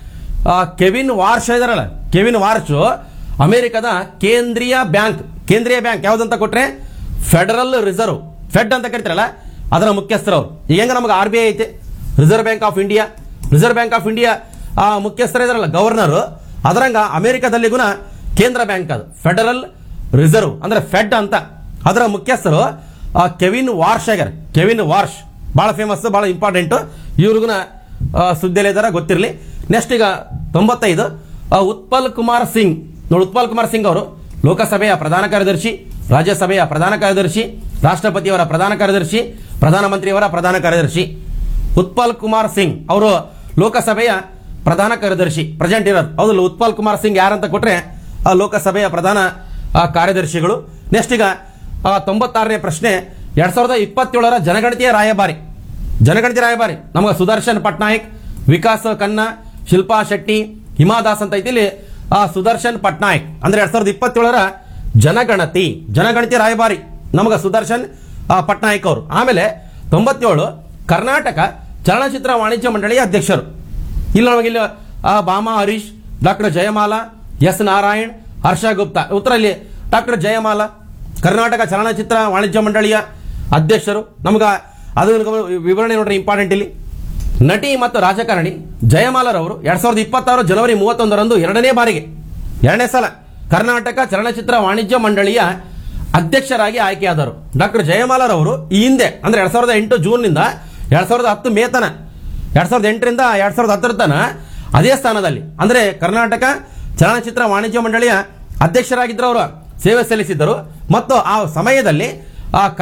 ಆ, ಕೆವಿನ್ ವಾರ್ಷ್ ಇದಾರಲ್ಲ ಕೆವಿನ್ ವಾರ್ಷ್ ಅಮೆರಿಕದ ಕೇಂದ್ರೀಯ ಬ್ಯಾಂಕ್ ಕೇಂದ್ರೀಯ ಬ್ಯಾಂಕ್ ಯಾವ್ದಂತ ಕೊಟ್ರೆ ಫೆಡರಲ್ ರಿಸರ್ವ್ ಫೆಡ್ ಅಂತ ಕರಿತಾರಲ್ಲ ಅದರ ಮುಖ್ಯಸ್ಥರು ಅವ್ರು ಈಗ ಹೆಂಗ ನಮಗೆ ಆರ್ ಬಿ ಐ ಐತೆ reserve bank of India reserve bank of India ಆ ಮುಖ್ಯಸ್ಥರು ಇದಾರಲ್ಲ ಗವರ್ನರ್ ಅದರಂಗ ಅಮೆರಿಕದಲ್ಲಿಗುನ ಕೇಂದ್ರ ಬ್ಯಾಂಕ್ ಅದು ಫೆಡರಲ್ ರಿಸರ್ವ್ ಅಂದ್ರೆ ಫೆಡ್ ಅಂತ ಅದರ ಮುಖ್ಯಸ್ಥರು ಆ, ಕೆವಿನ್ ವಾರ್ಷ್ ಆಗ್ಯಾರ ಕೆವಿನ್ ವಾರ್ಷ್ ಬಹಳ ಫೇಮಸ್ ಬಹಳ ಇಂಪಾರ್ಟೆಂಟ್ ಇವ್ರಿಗುನ ಸುದ್ದಿಯಲ್ಲಿ ಇದಾರ ಗೊತ್ತಿರಲಿ ನೆಕ್ಸ್ಟ್ ಈಗ ತೊಂಬತ್ತೈದು ಆ, ಉತ್ಪಲ್ ಕುಮಾರ್ ಸಿಂಗ್ ನೋಡಿ ಉತ್ಪಲ್ ಕುಮಾರ್ ಸಿಂಗ್ ಅವರು ಲೋಕಸಭೆಯ ಪ್ರಧಾನ ಕಾರ್ಯದರ್ಶಿ ರಾಜ್ಯಸಭೆಯ ಪ್ರಧಾನ ಕಾರ್ಯದರ್ಶಿ ರಾಷ್ಟ್ರಪತಿಯವರ ಪ್ರಧಾನ ಕಾರ್ಯದರ್ಶಿ ಪ್ರಧಾನಮಂತ್ರಿಯವರ ಪ್ರಧಾನ ಕಾರ್ಯದರ್ಶಿ ಉತ್ಪಲ್ ಕುಮಾರ್ ಸಿಂಗ್ ಅವರು ಲೋಕಸಭೆಯ ಪ್ರಧಾನ ಕಾರ್ಯದರ್ಶಿ ಪ್ರೆಸೆಂಟ್ ಇರೋದು ಹೌದು ಉತ್ಪಲ್ ಕುಮಾರ್ ಸಿಂಗ್ ಯಾರಂತ ಕೊಟ್ರೆ ಆ ಲೋಕಸಭೆಯ ಪ್ರಧಾನ ಆ, ಕಾರ್ಯದರ್ಶಿಗಳು ನೆಕ್ಸ್ಟ್ ಈಗ ಆ, ತೊಂಬತ್ತಾರನೇ ಪ್ರಶ್ನೆ ಎರಡ್ ಸಾವಿರದ ಇಪ್ಪತ್ತೇಳರ ಜನಗಣತಿಯ ರಾಯಭಾರಿ ಜನಗಣತಿ ರಾಯಭಾರಿ ನಮಗೆ ಸುದರ್ಶನ್ ಪಟ್ನಾಯಕ್ ವಿಕಾಸ್ ಖನ್ನಾ ಶಿಲ್ಪಾ ಶೆಟ್ಟಿ ಹಿಮಾದಾಸ್ ಅಂತ ಐತಿ ಇಲ್ಲಿ ಆ ಸುದರ್ಶನ್ ಪಟ್ನಾಯಕ್ ಅಂದ್ರೆ ಎರಡ್ ಸಾವಿರದ ಇಪ್ಪತ್ತೇಳರ ಜನಗಣತಿ ಜನಗಣತಿ ರಾಯಭಾರಿ ನಮಗ ಸುದರ್ಶನ್ ಆ, ಪಟ್ನಾಯಕ್ ಅವರು ಆಮೇಲೆ ತೊಂಬತ್ತೇಳು ಕರ್ನಾಟಕ ಚಲನಚಿತ್ರ ವಾಣಿಜ್ಯ ಮಂಡಳಿಯ ಅಧ್ಯಕ್ಷರು ಇಲ್ಲಿ ನಮಗಿಲ್ಲಿ ಆ, ಬಾಮಾ ಹರೀಶ್ ಡಾಕ್ಟರ್ ಜಯಮಾಲಾ ಎಸ್ ನಾರಾಯಣ್ ಹರ್ಷ ಗುಪ್ತಾ ಉತ್ತರ ಇಲ್ಲಿ ಡಾಕ್ಟರ್ ಜಯಮಾಲಾ ಕರ್ನಾಟಕ ಚಲನಚಿತ್ರ ವಾಣಿಜ್ಯ ಮಂಡಳಿಯ ಅಧ್ಯಕ್ಷರು ನಮ್ಗ ಅದು ಗಮ- ವಿವರಣೆ ನೋಡ್ರಿ ಇಂಪಾರ್ಟೆಂಟ್ ಇಲ್ಲಿ ನಟಿ ಮತ್ತು ರಾಜಕಾರಣಿ ಜಯಮಾಲರವರು ಎರಡ್ ಸಾವಿರದ ಇಪ್ಪತ್ತಾರು ಜನವರಿ ಮೂವತ್ತೊಂದರಂದು ಎರಡನೇ ಬಾರಿಗೆ ಎರಡನೇ ಸಲ ಕರ್ನಾಟಕ ಚಲನಚಿತ್ರ ವಾಣಿಜ್ಯ ಮಂಡಳಿಯ ಅಧ್ಯಕ್ಷರಾಗಿ ಆಯ್ಕೆಯಾದರು ಡಾಕ್ಟರ್ ಜಯಮಾಲರವರು ಈ ಹಿಂದೆ ಅಂದ್ರೆ ಎರಡ್ ಸಾವಿರದ ಎಂಟು ಜೂನ್ನಿಂದ ಎರಡ್ ಸಾವಿರದ ಹತ್ತು ಮೇ ತನ ಎರಡ್ ಸಾವಿರದ ಎಂಟರಿಂದ ಎರಡ್ ಸಾವಿರದ ಹತ್ತರ ತನ ಅದೇ ಸ್ಥಾನದಲ್ಲಿ ಅಂದ್ರೆ ಕರ್ನಾಟಕ ಚಲನಚಿತ್ರ ವಾಣಿಜ್ಯ ಮಂಡಳಿಯ ಅಧ್ಯಕ್ಷರಾಗಿದ್ದರು ಅವರು ಸೇವೆ ಸಲ್ಲಿಸಿದ್ದರು ಮತ್ತು ಆ ಸಮಯದಲ್ಲಿ ಆ